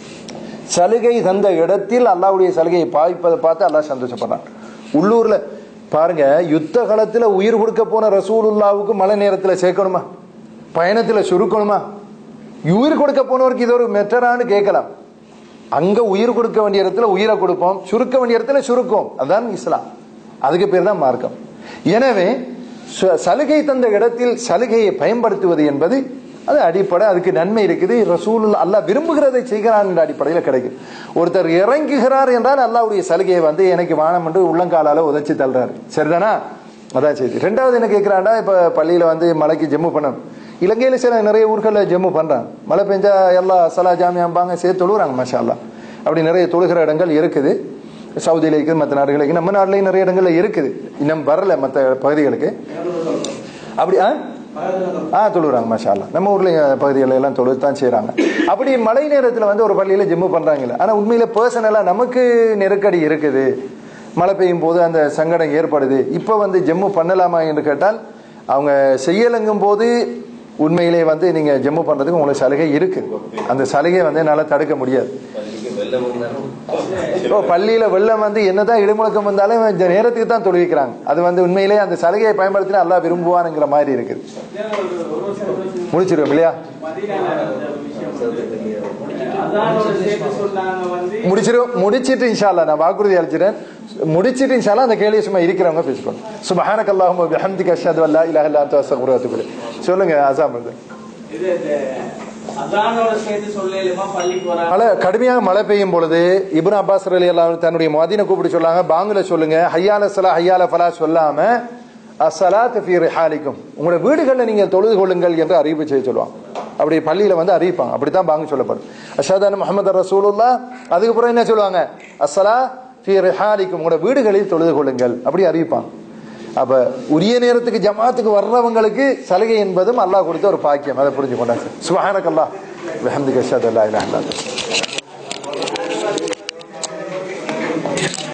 Speaker 2: சலுகை தந்த இடத்தில் அல்லாஹ்வுடைய சலுகையை பாவிப்பதை பார்த்து அல்லாஹ் சந்தோஷப்படுறான் உள்ளூர்ல பாருங்க யுத்த காலத்துல உயிர் கொடுக்க போன ரசூலுல்லாவுக்கு மழை நேரத்துல சேர்க்கணுமா பயணத்துல சுருக்கணுமா உயிர் கொடுக்க போனவருக்கு இது ஒரு மெட்டரான்னு கேட்கலாம் அங்க உயிர் கொடுக்க வேண்டிய இடத்துல உயிரை கொடுப்போம் சுருக்க வேண்டிய இடத்துல சுருக்கும் அதான் இஸ்லாம் அதுக்கு பேர் தான் மார்க்கம் எனவே ச- சலுகை தந்த இடத்தில் சலுகையை பயன்படுத்துவது என்பது அது அடிப்படை அதுக்கு நன்மை இருக்குது ரசூல் அல்லாஹ் விரும்புகிறதை செய்கிறான் என்ற அடிப்படையில் கிடைக்கும் ஒருத்தர் இறங்குகிறார் என்றால் அல்லாஹ்வுடைய சலுகையை வந்து எனக்கு வானம் என்று உள்ளங்காலால உதைச்சு தள்ளுறாரு சரிதானா அதான் செய்தி ரெண்டாவது என்ன கேட்கிறாண்டா இப்ப பள்ளியில வந்து மலைக்கு ஜம்மு பண்ணணும் இலங்கையில சில நிறைய ஊர்களில் ஜம்மு பண்றாங்க மழை பெஞ்சா எல்லா சலா ஜாமியாம்பாங்க சேர்த்து தொழுகிறாங்க மாஷா அல்லாஹ் அப்படி நிறைய தொழுகிற இடங்கள் இருக்குது சவுதியில இருக்குது மற்ற நாடுகளுக்கு நம்ம நாட்டிலையும் நிறைய இடங்கள்ல இருக்குது இன்னும் வரல மற்ற பகுதிகளுக்கு அப்படி ஆ ஆ தொழுகிறாங்க மாஷா அல்லாஹ். நம்ம ஊர்ல பகுதிகளில் எல்லாம் தொழுது தான் செய்றாங்க அப்படி மழை நேரத்தில் வந்து ஒரு பள்ளியில ஜிம்மு பண்றாங்கல்ல ஆனா உண்மையில பர்சனலா நமக்கு நெருக்கடி இருக்குது மழை பெய்யும் போது அந்த சங்கடம் ஏற்படுது இப்போ வந்து ஜிம்மு பண்ணலாமா என்று கேட்டால் அவங்க செய்யலங்கும் போது உண்மையிலே வந்து நீங்க ஜிம்மு பண்றதுக்கு உங்களுக்கு சலுகை இருக்கு அந்த சலுகையை வந்து என்னால தடுக்க முடியாது ஓ பள்ளியில வெள்ளம் வந்து என்னதான் இடிமுழக்கம் வந்தாலும் இந்த நேரத்துக்கு தான் தொழுவிக்கிறாங்க அது வந்து உண்மையிலே அந்த சலுகையை பயன்படுத்தினா அல்லாஹ் விரும்புவானுங்கிற மாதிரி இருக்குது முடிச்சிருவோம் இல்லையா
Speaker 8: அதானோட சேர்த்து சொன்னாங்க வந்து
Speaker 2: முடிச்சிரும் முடிச்சிட்டு இன்ஷால்லா நான் வாக்குறுதி அளிச்சிட்டேன் முடிச்சிட்டு இன்ஷால்லா அந்த கேள்வி சும்மா இருக்கிறவங்க பேசிக்கோங்க சுபஹானக் அல்லாஹும்ம பிஹம்திக அஷ்ஹது அல்லா இலாஹ இல்லா அன்த அஸ்தக்ஃபிருக வ அத்தூபு இலைக். சொல்லுங்க ஆசாம் வந்து
Speaker 8: இது இந்த அதானோட சேர்த்து சொல்லலுமா பள்ளிக்கு வர
Speaker 2: மழை கடுமையாக மழை பெய்யும் பொழுது இப்னு அப்பாஸ் ரலி அல்லாஹ் தன்னுடைய மதினை கூப்பிட்டு சொல்லாங்க பாங்குல சொல்லுங்க ஹையால சலா ஹையால ஃபலா சொல்லாம அஸ்ஸலாத்து ஃபீ ரிஹாலிக்கும் உங்களோட வீடுகளில் நீங்கள் தொழுது கொள்ளுங்கள் என்று அறிவிப்பு செய்ய சொல்லுவாங்க அப்படி பள்ளியில வந்து அறிவிப்பாங்க அப்படித்தான் பாங்கு சொல்லப்படும் அஷாதான் முகமது ரசூலுல்லா அதுக்கப்புறம் என்ன சொல்லுவாங்க அஸ்ஸலா ஃபீ ரிஹாலிக்கும் உங்களோட வீடுகளில் தொழுது கொள்ளுங்கள் அப்படி அறிவிப்பாங்க அப்ப உரிய நேரத்துக்கு ஜமாத்துக்கு வர்றவங்களுக்கு சலுகை என்பதும் அல்லாஹ் கொடுத்த ஒரு பாக்கியம் அதை புரிஞ்சு கொண்டாங்க சுபஹானக்கல்லாஹ் பிஹம்திக அஷ்ஹது அல்லா இலாஹ இல்லா அன்த